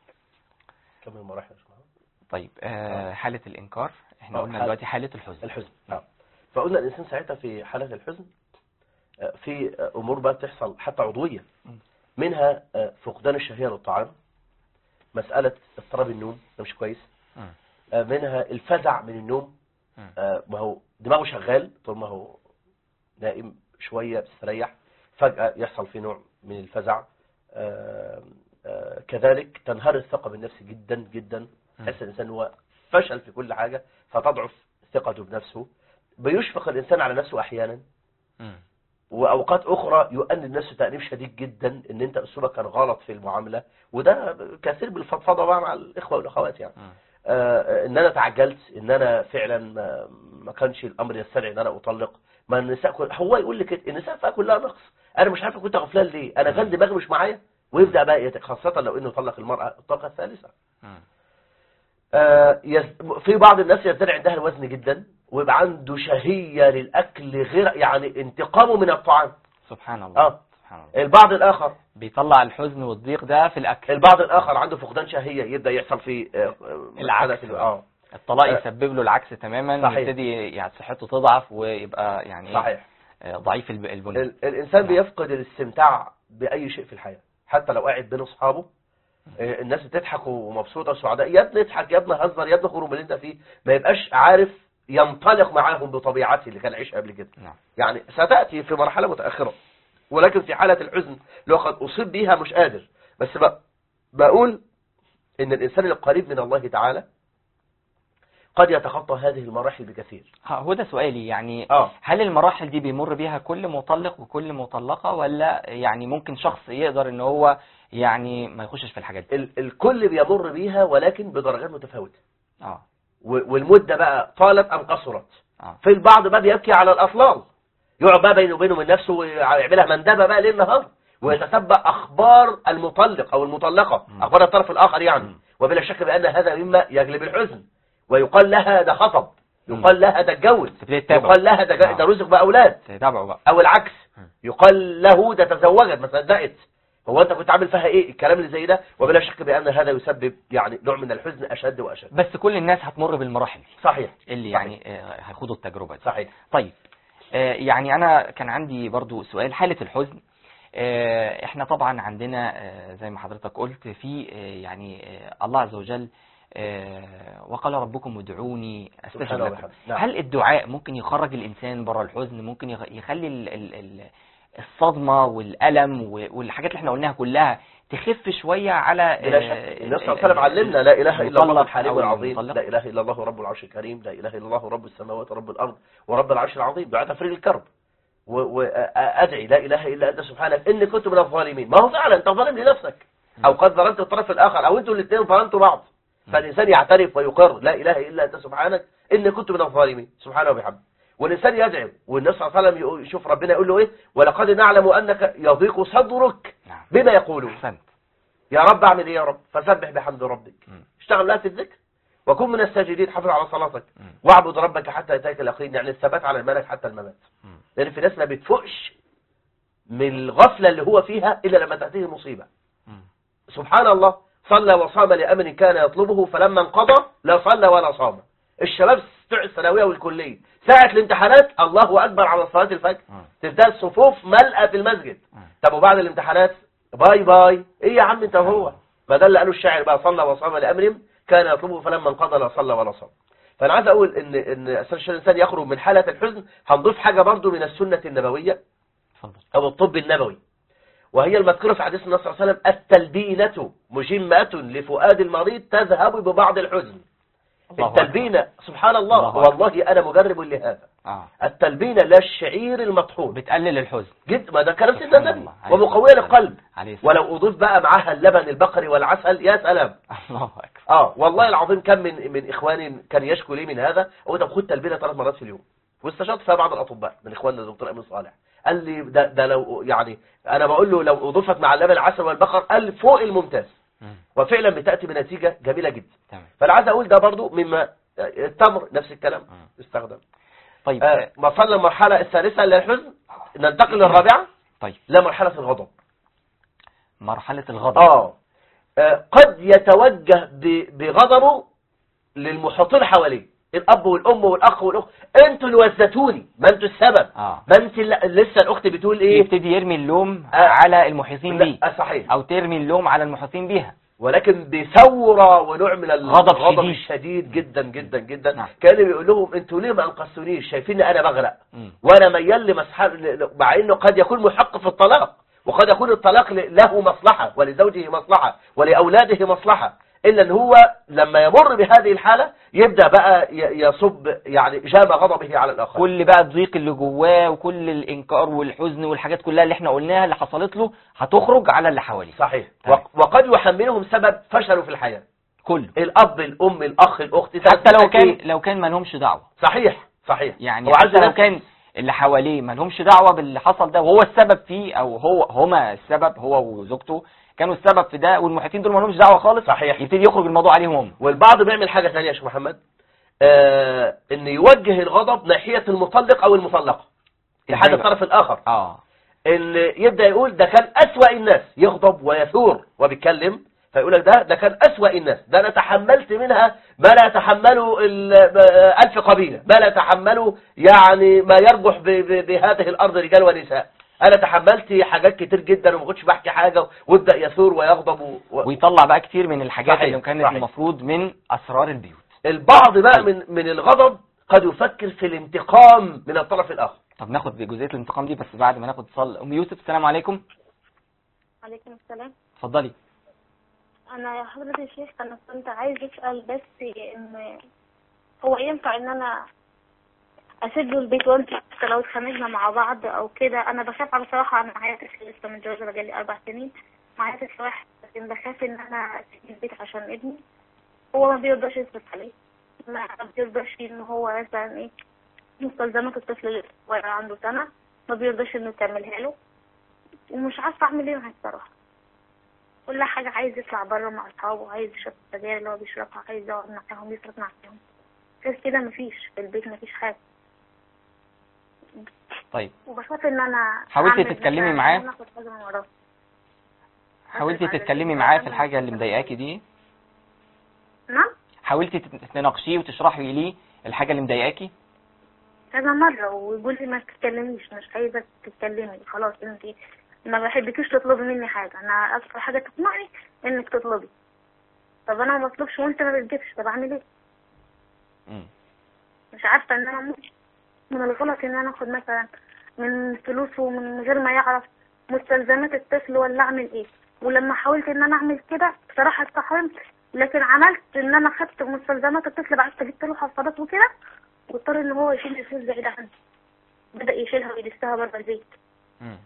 كمل مراحل يا جماعة. طيب آه حالة الانكار احنا آه، قلنا حالة- دلوقتي حالة الحزن الحزن نعم فقلنا الإنسان ساعتها في حالة الحزن آه، في آه، أمور بقى بتحصل حتى عضوية مم. منها آه، فقدان الشهية للطعام مسألة اضطراب النوم ده مش كويس مم. آه، منها الفزع من النوم مم. آه، ما هو دماغه شغال طول ما هو نائم شوية بيستريح فجأة يحصل فيه نوع من الفزع آه، آه، كذلك تنهار الثقة بالنفس جدا جدا يحس الإنسان هو فشل في كل حاجة فتضعف ثقته بنفسه بيشفق الإنسان على نفسه أحيانا مم. وأوقات أخرى يؤنب نفسه تأنيب شديد جدا إن أنت أسلوبك كان غلط في المعاملة وده كثير بالفضفضة بقى مع الإخوة والأخوات يعني مم. آه، ان انا تعجلت ان انا فعلا ما, ما كانش الامر يستدعي ان انا اطلق ما النساء كل هو يقول لي كده النساء فيها كلها نقص انا مش عارف كنت غفلان ليه انا كان دماغي مش معايا ويبدا بقى يت- خاصه لو انه طلق المراه الطلقه الثالثه مم. آه، يز- في بعض الناس يزداد عندها الوزن جدا ويبقى عنده شهيه للاكل غير يعني انتقامه من الطعام سبحان الله اه سبحان الله البعض الاخر بيطلع الحزن والضيق ده في الاكل البعض الاخر عنده فقدان شهيه يبدا يحصل في آه، آه، العكس مسألة- اه الطلاق آه. يسبب له العكس تماما صحيح. يبتدي يعني صحته تضعف ويبقى يعني إيه، صحيح آه، ضعيف الب- البني ال- الإنسان نعم. بيفقد الاستمتاع بأي شيء في الحياة حتى لو قاعد بين أصحابه آه، الناس بتضحك ومبسوطة وسعداء يا ابني اضحك يا ابني هزر يا ابني خرج من اللي انت فيه ما يبقاش عارف ينطلق معاهم بطبيعته اللي كان عايشها قبل كده نعم يعني ستأتي في مرحلة متأخرة ولكن في حالة الحزن لو قد أصيب بيها مش قادر بس بق- بقول إن الإنسان القريب من الله تعالى قد يتخطى هذه المراحل بكثير ها، هو ده سؤالي يعني اه هل المراحل دي بيمر بيها كل مطلق وكل مطلقة ولا يعني ممكن شخص يقدر ان هو يعني ما يخشش في الحاجات دي ال- الكل بيمر بيها ولكن بدرجات متفاوتة اه و- والمدة بقى طالت أم قصرت اه في البعض بقى بيبكي على الأطلال يقعد بقى بينه وبينه من نفسه ويعملها مندبة بقى ليل نهار ويتتبع أخبار المطلق أو المطلقة مم. أخبار الطرف الآخر يعني مم. وبلا شك بأن هذا مما يجلب الحزن ويقال لها ده خطب يقال لها ده اتجوز تبتدي تتابع يقال لها ده جا- آه. ده رزق بأولاد تتابعه بقى أو العكس مم. يقال له ده تزوجت ما صدقت هو أنت كنت عامل فيها إيه الكلام اللي زي ده وبلا شك بأن هذا يسبب يعني نوع من الحزن أشد وأشد بس كل الناس هتمر بالمراحل دي صحيح اللي صحيح. يعني آه، هيخوضوا التجربة دي صحيح طيب آه، يعني انا كان عندي برضو سؤال حالة الحزن آه، احنا طبعا عندنا آه، زي ما حضرتك قلت في آه، يعني آه، الله عز وجل آه، وقال ربكم ادعوني استجب سبحانه لكم وبحمده. نعم. هل الدعاء ممكن يخرج الانسان بره الحزن ممكن يغ- يخلي ال- ال- ال- الصدمة والألم و- والحاجات اللي احنا قلناها كلها تخف شوية على بلا آه، شك النبي صلى الله عليه وسلم علمنا لا اله الا الله المطلق الحليم أو العظيم المطلق. لا اله الا الله رب العرش الكريم لا اله الا الله رب السماوات ورب الارض ورب العرش العظيم دعاء تفريج الكرب وادعي لا اله الا انت سبحانك اني كنت من الظالمين ما هو فعلا انت ظالم لنفسك او قد ظلمت الطرف الاخر او انتوا الاثنين ظلمتوا بعض فالانسان يعترف ويقر لا اله الا انت سبحانك اني كنت من الظالمين سبحانه وبحمده والانسان يدعو والنبي صلى الله عليه وسلم يقول- يشوف ربنا يقول له ايه ولقد نعلم انك يضيق صدرك نعم بما يقولون احسنت يا رب اعمل ايه يا رب فسبح بحمد ربك مم. اشتغل لها في الذكر وكن من الساجدين حافظ على صلاتك مم. واعبد ربك حتى ياتيك اليقين يعني الثبات على الملك حتى الممات مم. لان في ناس ما بتفوقش من الغفله اللي هو فيها الا لما تاتيه مصيبه مم. سبحان الله صلى وصام لامر كان يطلبه فلما انقضى لا صلى ولا صام الشباب بتوع الثانويه والكليه ساعه الامتحانات الله اكبر على صلاه الفجر مم. تبدا الصفوف ملأى في المسجد مم. طب وبعد الامتحانات باي باي ايه يا عم انت وهو ما ده اللي قاله الشاعر بقى صلى وصام لامر كان يطلبه فلما انقضى لا صلى ولا صام فانا عايز اقول ان ان اساس الانسان يخرج من حاله الحزن هنضيف حاجه برضو من السنه النبويه اتفضل او الطب النبوي وهي المذكوره في حديث النبي صلى الله عليه وسلم التلبينه مجمه لفؤاد المريض تذهب ببعض الحزن الله أكبر. التلبينه سبحان الله الله أكبر. والله انا مجرب لهذا اه التلبينه لا الشعير المطحون بتقلل الحزن جد ما ده كلام سيدنا سبحان النبي الله. عليه ومقوية الصلاة والسلام. للقلب عليه الصلاة ولو أضيف بقى معاها اللبن البقري والعسل يا سلام الله اكبر اه والله العظيم كم من من اخواني كان يشكو لي من هذا اقول طب خد تلبينه ثلاث مرات في اليوم واستشرت فيها بعض الاطباء من اخواننا الدكتور امين صالح قال لي ده, ده لو يعني انا بقول له لو اضيفت مع اللبن العسل والبقر قال فوق الممتاز مم. وفعلا بتأتي بنتيجة جميلة جدا تمام فانا عايز اقول ده برضو مما التمر نفس الكلام مم. استخدم طيب آه، وصلنا المرحلة الثالثة للحزن ننتقل للرابعة طيب لمرحلة الغضب مرحلة الغضب اه آه، قد يتوجه ب- بغضبه للمحيطين حواليه الاب والام والاخ والاخت انتوا اللي وزتوني ما انتوا السبب اه ما انت اللي لسه الاخت بتقول ايه يبتدي يرمي اللوم آه. على المحيطين بيه لا صحيح او ترمي اللوم على المحيطين بيها ولكن بثورة ونوع من غضب الغضب شديد. الشديد جدا جدا جدا نعم. كان بيقول لهم انتوا ليه ما انقذتونيش شايفيني انا بغرق مم. وانا ميال لمسحب مع انه قد يكون محق في الطلاق وقد يكون الطلاق ل- له مصلحة ولزوجه مصلحة ولأولاده مصلحة إلا أن هو لما يمر بهذه الحالة يبدأ بقى ي- يصب يعني جام غضبه على الآخر كل بقى الضيق اللي جواه وكل الانكار والحزن والحاجات كلها اللي احنا قلناها اللي حصلت له هتخرج على اللي حواليه صحيح تمام. وق- وقد يحملهم سبب فشلوا في الحياة كله الأب الأم الأخ الأخت حتى لو كان إيه؟ لو كان ما لهمش دعوه صحيح صحيح يعني هو عايز حتى لو ينفذ. كان اللي حواليه ما لهمش دعوه باللي حصل ده وهو السبب فيه او هو هما السبب هو وزوجته كانوا السبب في ده والمحيطين دول ما لهمش دعوه خالص صحيح. يبتدي يخرج الموضوع عليهم هم والبعض بيعمل حاجة ثانية يا شيخ محمد آه ان يوجه الغضب ناحية المطلق او المطلقة لحد إزاي بقى؟ الطرف الاخر اه ان يبدأ يقول ده كان اسوأ الناس يغضب ويثور وبيتكلم فيقول لك ده ده كان اسوأ الناس ده انا تحملت منها ما لا يتحمله ال- آه، الف قبيلة ما لا يتحمله يعني ما يرجح ب- ب- بهذه الارض رجال ونساء انا تحملت حاجات كتير جدا وما كنتش بحكي حاجة ويبدأ يثور ويغضب و... ويطلع بقى كتير من الحاجات صحيح، اللي كانت صحيح. المفروض من اسرار البيوت البعض بقى من من الغضب قد يفكر في الانتقام من الطرف الآخر طب ناخد جزئيه الانتقام دي بس بعد ما ناخد اتصال ام يوسف السلام عليكم عليكم السلام اتفضلي انا يا حضرة الشيخ انا كنت عايز اسال بس ان هو ينفع ان انا اسيب له البيت وانت حتى لو اتخانقنا مع بعض او كده انا بخاف على صراحه انا معايا طفل لسه متجوزه بقالي اربع سنين معايا طفل واحد لكن بخاف ان انا اسيب البيت عشان ابني هو ما بيرضاش يصرف عليه ما بيرضاش ان هو مثلا ايه مستلزمات الطفل اللي صغير عنده سنه ما بيرضاش انه يكملها له ومش عارفه اعمل ايه معاه الصراحه كل حاجة عايز يطلع بره مع أصحابه عايز يشرب السجاير اللي هو بيشربها عايز يقعد معاهم يصرف معاهم غير كده مفيش في البيت مفيش حاجة طيب وبخاف إن أنا حاولتي أعمل تتكلمي مثلاً معاه؟ إن أنا آخد حاجة من وراه حاولتي على تتكلمي البيت معاه في وأنا الحاجه اللي مش مضايقاكي دي نعم حاولتي تت- تناقشيه وتشرحي ليه الحاجه اللي مضايقاكي كذا مرة ويقول لي ما تتكلميش مش عايزة تتكلمي خلاص انت ما بحبكيش تطلبي مني حاجة انا اكتر حاجة تقنعني انك تطلبي طب انا ما بطلبش وانت ما بتجيبش طب اعمل ايه مم. مش عارفة ان انا ممكن من الغلط ان انا اخد مثلا من فلوسه من غير ما يعرف مستلزمات الطفل ولا اعمل ايه ولما حاولت ان انا اعمل كده بصراحة استحرمت لكن عملت ان انا خدت مستلزمات الطفل بعد جبت له حفاضات وكده واضطر ان هو يشيل الفلوس بعيد عني بدأ يشيلها ويلفها بره البيت مم.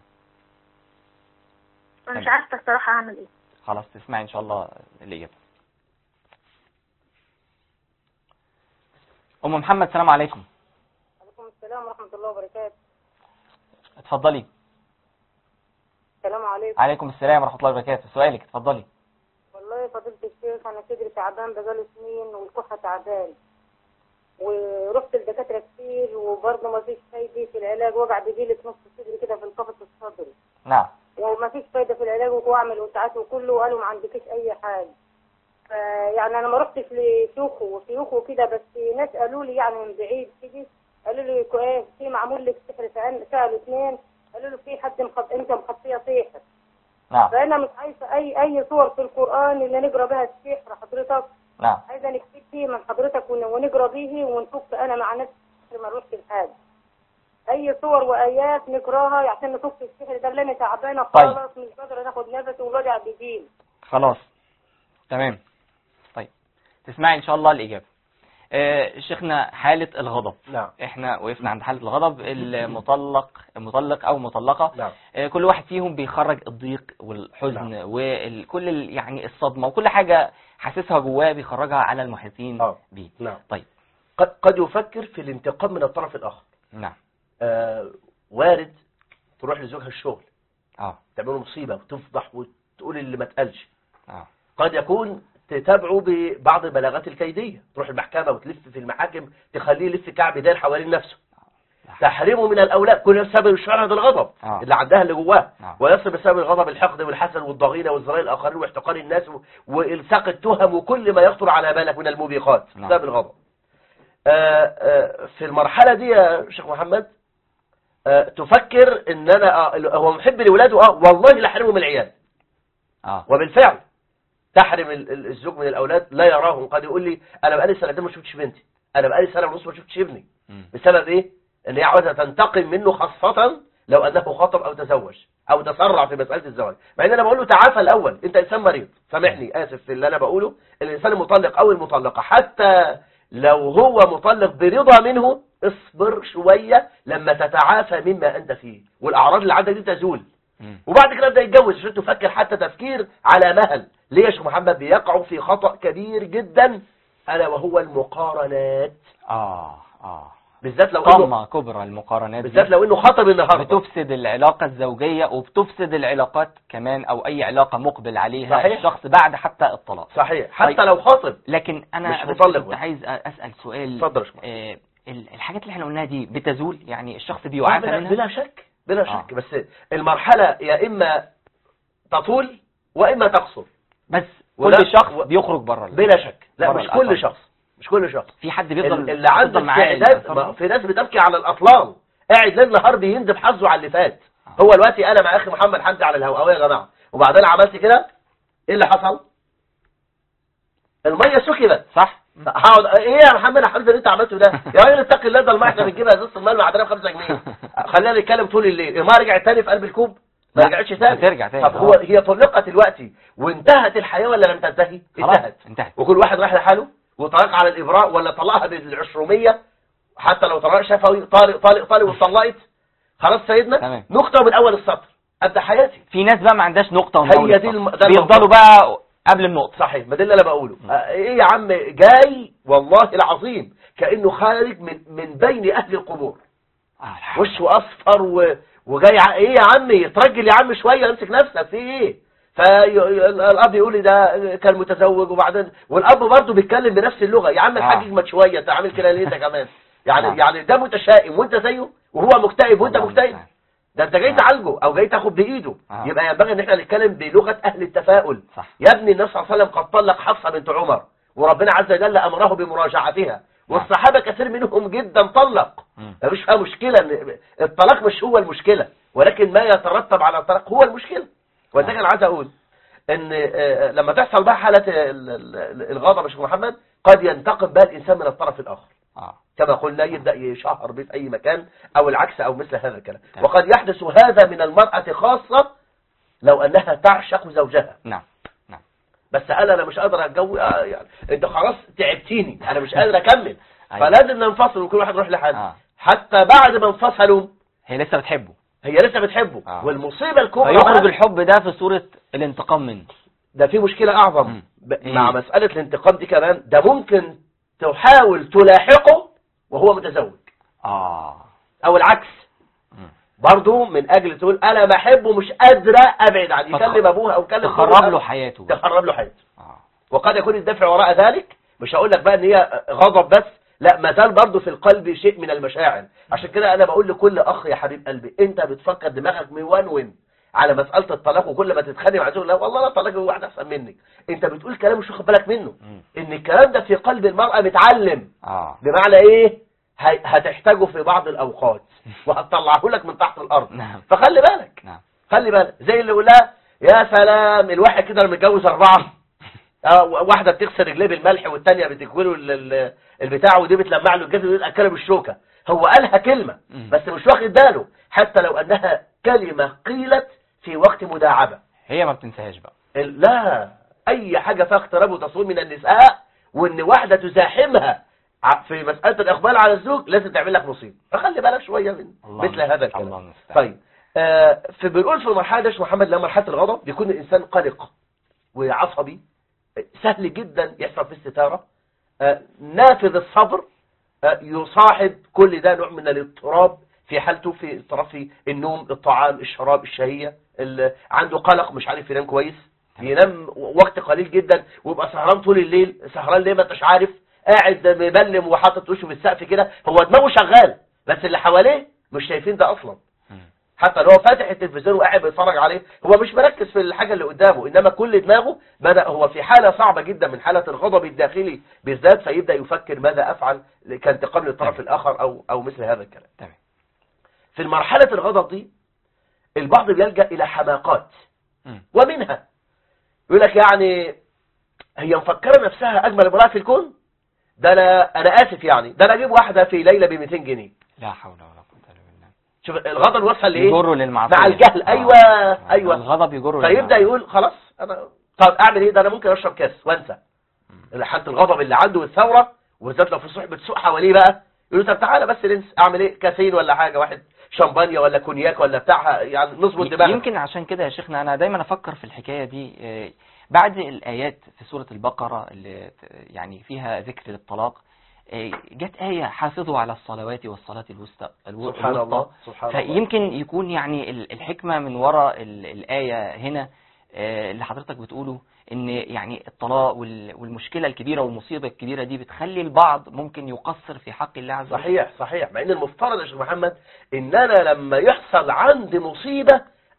فمش تمام. عارفة الصراحة اعمل ايه خلاص تسمعي ان شاء الله الاجابه ام محمد السلام عليكم عليكم السلام ورحمة الله وبركاته اتفضلي السلام عليكم عليكم السلام ورحمه الله وبركاته سؤالك اتفضلي والله يا فضيلة الشيخ أنا صدري تعبان بقاله سنين والكحة تعبان ورحت لدكاترة كتير وبرضه ما فيش فايدة في العلاج وجع بيجيلي في نص صدري كده في القفص الصدري نعم وما فيش فايدة في العلاج واعمل وساعات وكله قالوا ما عندكيش أي حاجة ف- يعني أنا ما رحتش لشيوخ وشيوخ وكده بس ناس قالوا لي يعني من بعيد كده قالوا لي كو- إيه في معمول لك سحر سأل- سألوا اثنين قالوا له في حد مخط... أنت مخطية سحر نعم فانا مش عايزه اي اي صور في القران اللي نقرا بها السحر حضرتك نعم عايزه نكتب فيه من حضرتك ون- ونقرا به ونفك انا مع نفسي ما نروحش لحاجه اي صور وايات نقراها عشان نفك السحر ده اللي انا تعبانه طيب. خالص مش قادره ناخد نفسي والوجع بيجيلي خلاص تمام طيب تسمعي ان شاء الله الاجابه آه شيخنا حاله الغضب نعم احنا وقفنا عند حاله الغضب المطلق المطلق او مطلقه نعم آه، كل واحد فيهم بيخرج الضيق والحزن وكل ال- يعني الصدمه وكل حاجه حاسسها جواه بيخرجها على المحيطين آه. بيه نعم طيب قد قد يفكر في الانتقام من الطرف الآخر نعم آه وارد تروح لزوجها الشغل اه تعمل له مصيبة وتفضح وتقول اللي ما اتقالش اه قد يكون تتابعه ببعض البلاغات الكيدية تروح المحكمة وتلف في المحاكم تخليه يلف كعب داير حوالين نفسه تحريمه من الأولاد كل بسبب الشرع ده الغضب آه. اللي عندها اللي جواه نعم. ويصل بسبب الغضب الحقد والحسد والضغينة والزراء الآخرين واحتقار الناس و- وإلصاق التهم وكل ما يخطر على بالك من الموبقات نعم. بسبب الغضب آه، آه، في المرحلة دي يا شيخ محمد آه، تفكر ان انا آه، هو محب لاولاده اه والله لا احرمه من العيال اه وبالفعل تحرم ال- ال- الزوج من الاولاد لا يراهم قد يقول لي انا بقالي سنتين ما شفتش بنتي انا بقالي سنه ونص ما شفتش ابني مم. بسبب ايه ان هي عاوزه تنتقم منه خاصه لو انه خطب او تزوج او تسرع في مساله الزواج مع ان انا بقول له تعافى الاول انت انسان مريض سامحني اسف في اللي انا بقوله الانسان المطلق او المطلقه حتى لو هو مطلق برضا منه اصبر شويه لما تتعافى مما انت فيه والاعراض اللي عندك دي تزول مم. وبعد كده ابدا يتجوز عشان تفكر حتى تفكير على مهل ليه يا شيخ محمد بيقعوا في خطأ كبير جدا الا وهو المقارنات اه اه بالذات لو انه طامة كبرى المقارنات بالذات دي لو انه خطب النهارده بتفسد العلاقة الزوجية وبتفسد العلاقات كمان او اي علاقة مقبل عليها صحيح. الشخص بعد حتى الطلاق صحيح حتى طيب. لو خاطب لكن انا مش بس مطلق كنت بقى. عايز اسال سؤال اتفضل يا شيخ محمد. آه ال- الحاجات اللي احنا قلناها دي بتزول يعني الشخص بيعافى بلا, منها بلا شك بلا آه. شك بس المرحلة يا اما تطول واما تقصر بس ولا- كل شخص و- بيخرج بره ال- بلا شك لا بره مش الأطار. كل شخص مش كل شخص في حد بيفضل ال- اللي عنده بيفضل معاه استعداد الأطار ما دي؟ في ناس بتبكي على الاطلال قاعد ليل نهار بيندب حظه على اللي فات هو دلوقتي انا مع اخي محمد حمدي على الهواء يا جماعه وبعدين عملت كده ايه اللي حصل الميه سكبت صح هقعد ايه يا محمد حمدي اللي انت عملته ده يا راجل اتقي الله ده الميه احنا بنجيبها ازازه الميه معدنيه ب 5 جنيه خلينا نتكلم طول الليل الميه رجعت تاني في قلب الكوب ما لا، رجعتش تاني هترجع تاني، طب هو آه. هي طلقت دلوقتي وانتهت الحياه ولا لم تنتهي خلاص انتهت انتهت وكل واحد رايح لحاله وطلق على الإبراء ولا طلقها بالعشرمية حتى لو طلق شفوي طالق طالق طالق وطلقت خلاص سيدنا تمام. نقطة من أول السطر أبدأ حياتي في ناس بقى ما عندهاش نقطة ومن هي أول دي السطر. الم- ده بيفضلوا الموضوع. بقى قبل النقطة صحيح ما ده اللي أنا بقوله آه، إيه يا عم جاي والله العظيم كأنه خارج من من بين أهل القبور آه الحمد وشه أصفر و... وجاي ع... إيه يا عم ترجل يا عم شوية امسك نفسك في إيه فالاب يقول لي ده كان متزوج وبعدين والاب برضه بيتكلم بنفس اللغه يا عم الحاج آه. اجمد شويه انت عامل كده ليه انت كمان يعني آه. يعني ده متشائم وانت زيه وهو مكتئب وانت الله مكتئب المستعان. ده انت جاي آه. تعالجه او جاي تاخد بايده آه. يبقى ينبغي ان احنا نتكلم بلغه اهل التفاؤل صح يا ابني النبي صلى الله عليه وسلم قد طلق حفصه بنت عمر وربنا عز وجل امره بمراجعتها والصحابه كثير منهم جدا طلق مم. مفيش فيها مشكله إن الطلاق مش هو المشكله ولكن ما يترتب على الطلاق هو المشكله وده كان عايز اقول ان آه، لما تحصل بقى حاله ال- ال- الغضب يا شيخ محمد قد ينتقم بها الانسان من الطرف الاخر اه كما قلنا يبدأ يشهر به في أي مكان أو العكس أو مثل هذا الكلام تمام. وقد يحدث هذا من المرأة خاصة لو أنها تعشق زوجها نعم بس أنا أنا مش قادر أتجوز آه، يعني أنت خلاص تعبتيني أنا مش قادر أكمل أيوة. فلازم ننفصل وكل واحد يروح لحد آه. حتى بعد ما انفصلوا هي لسه بتحبه هي لسه بتحبه آه. والمصيبة الكبرى فيخرج بقى، الحب ده في صورة الانتقام منه ده في مشكلة أعظم مم. ب- إيه؟ مع مسألة الانتقام دي كمان ده ممكن تحاول تلاحقه وهو متزوج اه أو العكس مم. برضه من اجل تقول انا بحبه مش قادره ابعد عنه فتخ- يكلم ابوها او يكلم تخرب أمها، له حياته تخرب له حياته اه وقد يكون الدافع وراء ذلك مش هقول لك بقى ان هي غضب بس لا ما زال برضه في القلب شيء من المشاعر عشان كده انا بقول لكل اخ يا حبيب قلبي انت بتفكر دماغك مونون على مساله الطلاق وكل ما تتخانق مع زوجك لا والله لا طلاق واحد احسن منك انت بتقول كلام مش واخد بالك منه مم. ان الكلام ده في قلب المراه متعلم اه بمعنى ايه هي- هتحتاجه في بعض الاوقات وهتطلعه لك من تحت الارض نعم فخلي بالك نعم خلي بالك زي اللي يقول لها يا سلام الواحد كده لما متجوز اربعه اه واحده بتغسل رجليه بالملح والثانيه بتكوله ال- ال- البتاع ودي بتلمع له الجزم ويقول اكلها بالشوكه هو قالها كلمه مم. بس مش واخد باله حتى لو انها كلمه قيلت في وقت مداعبه هي ما بتنساهاش بقى ال- لا اي حاجه فيها اقتراب وتصوير من النساء وان واحده تزاحمها ع- في مساله الاقبال على الزوج لازم تعمل لك مصيبه فخلي بالك شويه من الله مثل هذا الله الكلام المستعان. طيب آه في بنقول في المرحله دي يا شيخ محمد لما مرحله الغضب بيكون الانسان قلق وعصبي سهل جدا يحصل في استثاره آه نافذ الصبر آه يصاحب كل ده نوع من الاضطراب في حالته في اضطراب في النوم الطعام الشراب الشهيه ال- عنده قلق مش عارف ينام كويس بينام وقت قليل جدا ويبقى سهران طول الليل سهران ليه ما انتش عارف قاعد مبلم وحاطط وشه في السقف كده هو دماغه شغال بس اللي حواليه مش شايفين ده اصلا مم. حتى لو هو فاتح التلفزيون وقاعد بيتفرج عليه هو مش مركز في الحاجة اللي قدامه انما كل دماغه بدأ هو في حالة صعبة جدا من حالة الغضب الداخلي بالذات فيبدأ يفكر ماذا افعل كانتقام للطرف الاخر او او مثل هذا الكلام تمام في مرحلة الغضب دي البعض بيلجأ الى حماقات مم. ومنها يقول لك يعني هي مفكرة نفسها اجمل امرأة في الكون ده انا انا اسف يعني ده انا اجيب واحدة في ليلة ب 200 جنيه لا حول ولا قوة الا بالله شوف الغضب وصل لايه يجر للمعصية مع الجهل آه. ايوه آه. ايوه الغضب يجر فيبدأ للمعصية. يقول خلاص انا طب اعمل ايه ده انا ممكن اشرب كاس وانسى حالة الغضب اللي عنده والثورة وبالذات لو في صحبة سوء حواليه بقى يقول له طب تعالى بس ننسى اعمل ايه كاسين ولا حاجة واحد شمبانيا ولا كونياك ولا بتاع يعني نظبط دماغنا يمكن عشان كده يا شيخنا انا دايما افكر في الحكايه دي آه، بعد الايات في سوره البقره اللي ت- يعني فيها ذكر للطلاق آه، جت ايه حافظوا على الصلوات والصلاه الوسطى الو- سبحان الله الوسطى سبحان الله فيمكن يكون يعني ال- الحكمه من وراء ال- الايه هنا آه، اللي حضرتك بتقوله ان يعني الطلاق وال- والمشكله الكبيره والمصيبه الكبيره دي بتخلي البعض ممكن يقصر في حق الله عز وجل صحيح صحيح مع ان المفترض يا شيخ محمد ان انا لما يحصل عندي مصيبة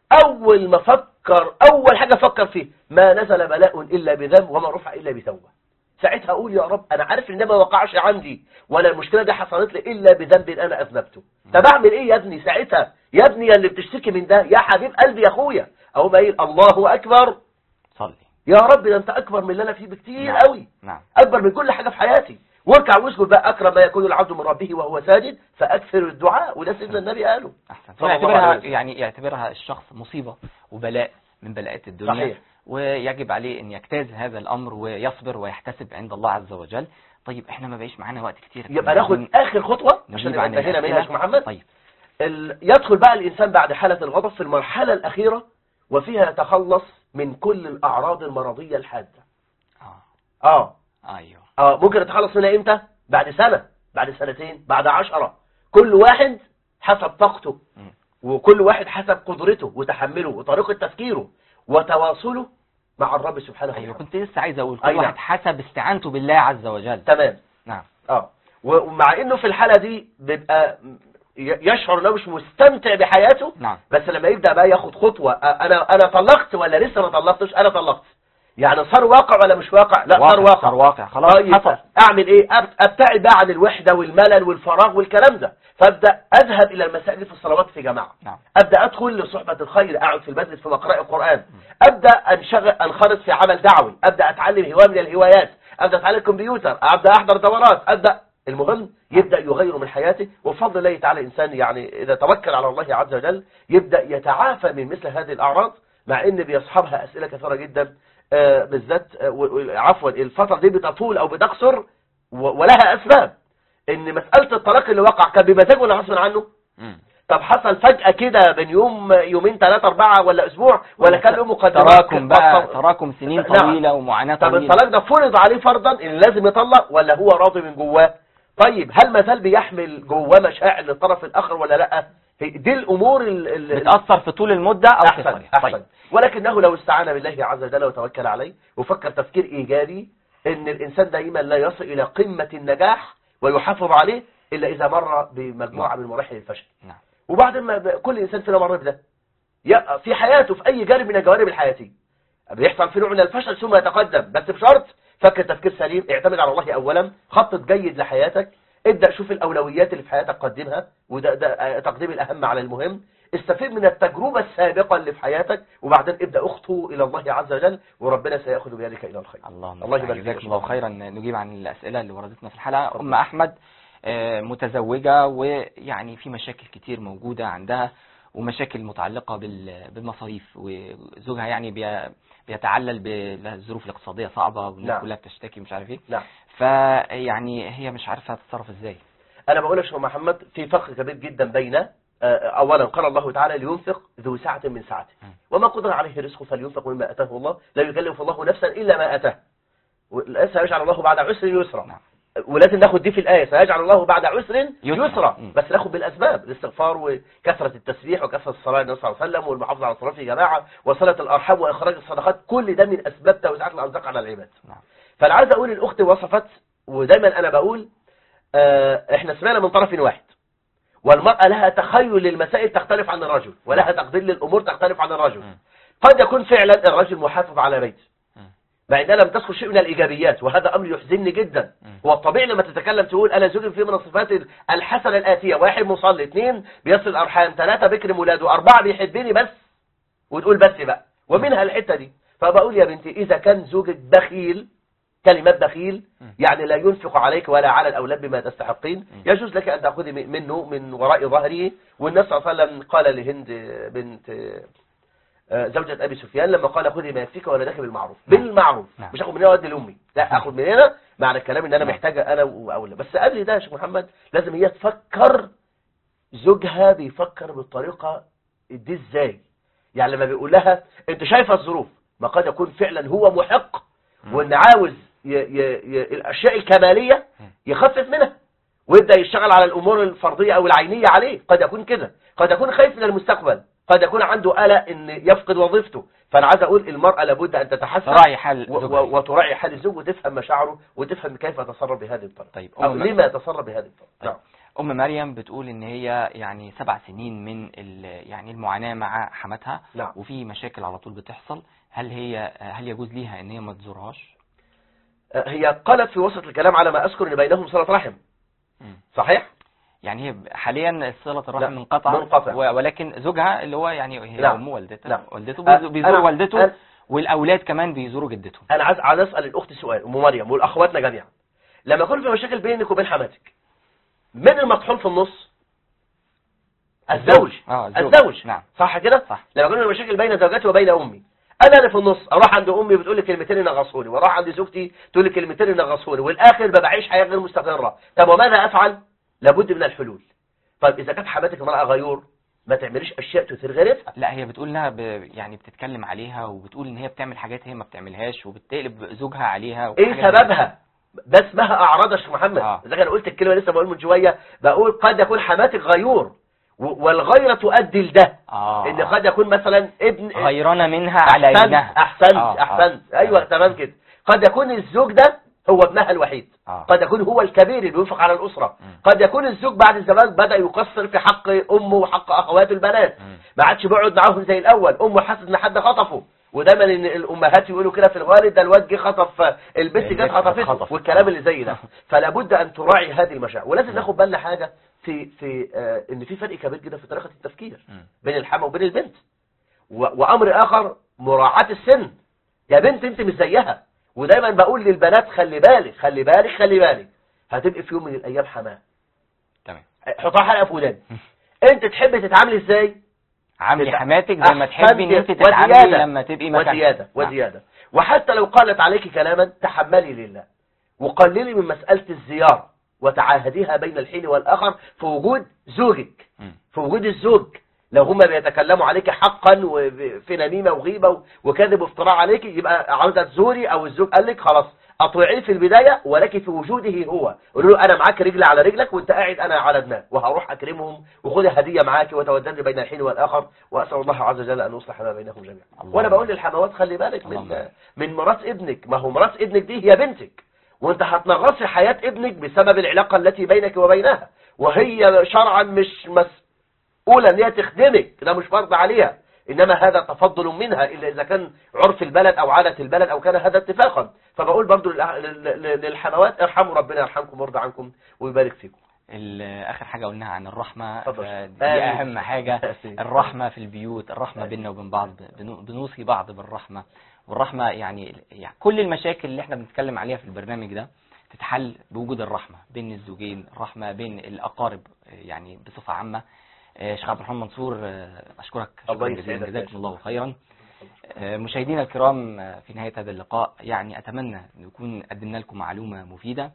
اول ما افكر اول حاجة افكر فيه ما نزل بلاء الا بذنب وما رفع الا بتوبة ساعتها اقول يا رب انا عارف ان ده ما وقعش عندي ولا المشكلة دي حصلت لي الا بذنب انا اذنبته طب اعمل ايه يا ابني ساعتها يا ابني يا اللي بتشتكي من ده يا حبيب قلبي يا اخويا اقوم قايل الله اكبر صلي يا رب ده انت اكبر من اللي انا فيه بكتير نعم. قوي نعم اكبر من كل حاجة في حياتي واركع واسجد بقى اكرم ما يكون العبد من ربه وهو ساجد فاكثر الدعاء وده سيدنا النبي قاله احسن صلى الله يعتبرها عليه وسلم. يعني يعتبرها الشخص مصيبة وبلاء من بلاءات الدنيا صحيح. ويجب عليه ان يجتاز هذا الامر ويصبر ويحتسب عند الله عز وجل طيب احنا ما بقيش معانا وقت كتير يبقى ناخد اخر خطوة عشان نجيب نبقى عن انتهينا منها يا شيخ الأسئلة. محمد طيب ال... يدخل بقى الانسان بعد حالة الغضب في المرحلة الاخيرة وفيها يتخلص من كل الاعراض المرضية الحادة اه اه ايوه اه ممكن يتخلص منها امتى بعد سنة بعد سنتين بعد عشرة كل واحد حسب طاقته مم. وكل واحد حسب قدرته وتحمله وطريقة تفكيره وتواصله مع الرب سبحانه ايوه وتعالى كنت لسه عايز اقول كل أي نعم. واحد حسب استعانته بالله عز وجل تمام نعم اه و- ومع انه في الحالة دي بيبقى ي- يشعر انه مش مستمتع بحياته نعم بس لما يبدأ بقى ياخد خطوة أ- انا انا طلقت ولا لسه ما طلقتش انا طلقت يعني صار واقع ولا مش واقع لا صار واقع صار واقع خلاص طيب حصل اعمل ايه أب- ابتعد بقى عن الوحدة والملل والفراغ والكلام ده فابدأ اذهب الى المساجد في الصلوات في جماعة نعم ابدا ادخل لصحبة الخير اقعد في المسجد في مقرأ القرآن ابدا انشغل انخرط في عمل دعوي ابدا اتعلم هواية من الهوايات ابدا اتعلم كمبيوتر ابدا احضر دورات ابدا المهم يبدا يغير من حياته وبفضل الله تعالى الانسان يعني اذا توكل على الله عز وجل يبدا يتعافى من مثل هذه الاعراض مع ان بيصحبها اسئله كثيره جدا آه، بالذات آه، و- و- عفوا الفتره دي بتطول او بتقصر و- ولها اسباب ان مساله الطلاق اللي وقع كان بمزاجه ولا غصب عنه مم. طب حصل فجأة كده بين يوم يومين ثلاثة أربعة ولا أسبوع ولا كان له مقدمات تراكم بقى طب- تراكم سنين نعم. طويلة ومعاناة طب طويلة الطلاق ده فرض عليه فرضا إن لازم يطلق ولا هو راضي من جواه طيب هل ما زال بيحمل جواه مشاعر للطرف الآخر ولا لا هي- دي الأمور ال- ال- بتأثر في طول المدة أو أحسن قصرها أحسن طيب ولكنه لو استعان بالله عز وجل وتوكل عليه وفكر تفكير إيجابي إن الإنسان دائما لا يصل إلى قمة النجاح ويحافظ عليه إلا إذا مر بمجموعة من مراحل الفشل نعم وبعد ما ب- كل إنسان فينا مر بده يبقى في حياته في أي جانب من الجوانب الحياتية بيحصل في نوع من الفشل ثم يتقدم بس بشرط فكر تفكير سليم اعتمد على الله أولا خطط جيد لحياتك ابدأ شوف الأولويات اللي في حياتك قدمها وده ده آه، تقديم الأهم على المهم استفيد من التجربة السابقة اللي في حياتك وبعدين ابدأ اخطو إلى الله عز وجل وربنا سيأخذ بيدك إلى الخير اللهم الله الله يبارك فيك يا جزاكم شيخ الله محمد. خيرا نجيب عن الأسئلة اللي وردتنا في الحلقة أم أحمد آه، متزوجة ويعني في مشاكل كتير موجودة عندها ومشاكل متعلقة بال- بالمصاريف وزوجها يعني بي- بيتعلل بالظروف الاقتصادية صعبة والناس نعم. كلها بتشتكي مش عارف ايه نعم فيعني هي مش عارفة تتصرف ازاي أنا بقول لك شيخ محمد في فرق كبير جدا بين آه، أولا قال الله تعالى لينفق ذو سعة من سعته م. وما قدر عليه رزقه فلينفق مما أتاه الله لا يكلف الله نفسا إلا ما أتاه ولسه يجعل الله بعد عسر يسرا نعم. ولازم ناخد دي في الآية سيجعل الله بعد عسر يسرا. يسرا مم. بس ناخد بالأسباب الاستغفار وكثرة التسبيح وكثرة الصلاة النبي صلى الله عليه وسلم والمحافظة على الصلاة في جماعة وصلة الأرحام وإخراج الصدقات كل ده من أسباب توزيعات الأرزاق على العباد نعم. فأنا عايز أقول الأخت وصفت ودايما أنا بقول آه، إحنا سمعنا من طرف واحد والمرأة لها تخيل للمسائل تختلف عن الرجل ولها تقدير للأمور تختلف عن الرجل مم. قد يكون فعلا الرجل محافظ على بيته مم. مع انها لم تذكر شيء من الايجابيات وهذا امر يحزنني جدا مم. هو الطبيعي لما تتكلم تقول انا زوجي فيه من الصفات الحسنه الاتيه واحد مصلي اثنين بيصل الارحام ثلاثه بكر ولاده اربعه بيحبني بس وتقول بس بقى ومنها الحته دي فبقول يا بنتي اذا كان زوجك بخيل كلمة بخيل مم. يعني لا ينفق عليك ولا على الأولاد بما تستحقين مم. يجوز لك أن تأخذي م- منه من وراء ظهره والنبي صلى الله عليه وسلم قال لهند بنت آه، زوجة أبي سفيان لما قال خذي ما يكفيك ولدك بالمعروف نعم. بالمعروف نعم. مش أخذ من هنا وأدي لأمي لا أخذ من هنا معنى الكلام إن أنا نعم. محتاجة أنا وأولاد بس قبل ده يا شيخ محمد لازم هي تفكر زوجها بيفكر بالطريقة دي إزاي يعني لما بيقول لها أنت شايفة الظروف ما قد يكون فعلا هو محق مم. وان عاوز ي... ي... ي... الاشياء الكماليه يخفف منها ويبدا يشتغل على الامور الفرضيه او العينيه عليه قد يكون كده قد يكون خايف من المستقبل قد يكون عنده قلق ان يفقد وظيفته فانا عايز اقول المراه لابد ان تتحسن تراعي حال و... زوجها. و... وتراعي حال الزوج وتفهم مشاعره وتفهم كيف يتصرف بهذه الطريقه طيب او أم لما يتصرف بهذه الطريقه طيب. نعم. ام مريم بتقول ان هي يعني سبع سنين من ال- يعني المعاناه مع حماتها نعم. وفي مشاكل على طول بتحصل هل هي هل يجوز ليها ان هي ما تزورهاش هي قالت في وسط الكلام على ما اذكر ان بينهم صله رحم مم. صحيح يعني هي حاليا صله لا، الرحم منقطعه منقطع. و- ولكن زوجها اللي هو يعني هي نعم. ام والدتها نعم. والدته أه، بيزو- بيزور أنا- والدته أنا- والاولاد كمان بيزوروا جدتهم انا عايز عايز اسال الاخت سؤال ام مريم والاخواتنا جميعا لما يكون في مشاكل بينك وبين حماتك من المطحون في النص الزوج اه الزوج. الزوج نعم صح كده صح. لما يكون في مشاكل بين زوجتي وبين امي انا اللي في النص اروح عند امي بتقول لي كلمتين ينغصوني واروح عند زوجتي تقول لي كلمتين ينغصوني والاخر ببقى عايش حياه غير مستقره طب وماذا افعل لابد من الحلول طيب اذا كانت حماتك امراه غيور ما تعمليش اشياء تثير غيرتها لا هي بتقول انها ب... يعني بتتكلم عليها وبتقول ان هي بتعمل حاجات هي ما بتعملهاش وبتقلب زوجها عليها ايه وحاجات سببها ده اسمها اعراض يا شيخ محمد آه. اذا انا قلت الكلمه لسه بقول من شويه بقول قد يكون حماتك غيور و- والغيره تؤدي لده اه ان قد يكون مثلا ابن غيرانه منها على احسنت ابنها احسنت آه، آه. احسنت ايوه تمام كده قد يكون الزوج ده هو ابنها الوحيد آه. قد يكون هو الكبير اللي بينفق على الاسره مم. قد يكون الزوج بعد الزواج بدا يقصر في حق امه وحق اخواته البنات مم. ما عادش بيقعد معاهم زي الاول امه حاسس ان حد خطفه ودايما ان الامهات يقولوا كده في الغالب ده الواد جه خطف البنت جت البنت خطفته خطفت. والكلام اللي زي ده فلا بد ان تراعي هذه المشاعر ولازم ناخد بالنا حاجه في في آه ان في فرق كبير جدا في طريقه التفكير مم. بين الحما وبين البنت و- وامر اخر مراعاه السن يا بنت انت مش زيها ودايما بقول للبنات خلي بالك خلي بالك خلي بالك هتبقي في يوم من الايام حماه تمام حطها حلقه في ودانك انت تحبي تتعاملي ازاي عاملي بتاع- حماتك زي ما تحبي ان انت أحسنت. تتعاملي وزيادة. لما تبقي مكانها وزياده نعم. وزياده وحتى لو قالت عليك كلاما تحملي لله وقللي من مساله الزياره وتعاهديها بين الحين والاخر في وجود زوجك مم. في وجود الزوج لو هما بيتكلموا عليك حقا وفي نميمه وغيبه وكذب وافتراء عليك يبقى عاوزه تزوري او الزوج قال لك خلاص اطيعيه في البدايه ولكن في وجوده هو قولوا له انا معاك رجل على رجلك وانت قاعد انا على دماغ وهروح اكرمهم وخدي هديه معاك وتوددي بين الحين والاخر واسال الله عز وجل ان يصلح ما بينهم جميعا اللهم وانا بقول للحموات خلي بالك اللهم من آمين. من مرات ابنك ما هو مرات ابنك دي هي بنتك وانت هتنغصي حياه ابنك بسبب العلاقه التي بينك وبينها وهي شرعا مش مس أولى أن هي تخدمك ده مش فرض عليها إنما هذا تفضل منها إلا إذا كان عرف البلد أو عادة البلد أو كان هذا اتفاقا فبقول برضو للأح- لل- لل- للحموات ارحموا ربنا يرحمكم ويرضى عنكم ويبارك فيكم ال- اخر حاجه قلناها عن الرحمه اتفضل. فدي آمين. اهم حاجه آمين. الرحمه في البيوت الرحمه آمين. بيننا وبين بعض بنو- بنوصي بعض بالرحمه والرحمه يعني يعني كل المشاكل اللي احنا بنتكلم عليها في البرنامج ده تتحل بوجود الرحمه بين الزوجين الرحمه بين الاقارب يعني بصفه عامه آه، شيخ عبد الرحمن منصور آه، اشكرك الله شكرا جزيلا يسعدك يا جزاكم شيخ. الله خيرا آه، مشاهدينا الكرام آه، في نهايه هذا اللقاء يعني اتمنى نكون قدمنا لكم معلومه مفيده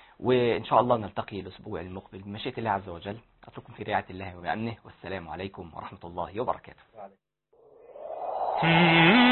وإن شاء الله نلتقي الأسبوع المقبل بمشيئة الله عز وجل أترككم في رعاية الله وبأمنه والسلام عليكم ورحمة الله وبركاته Hmm.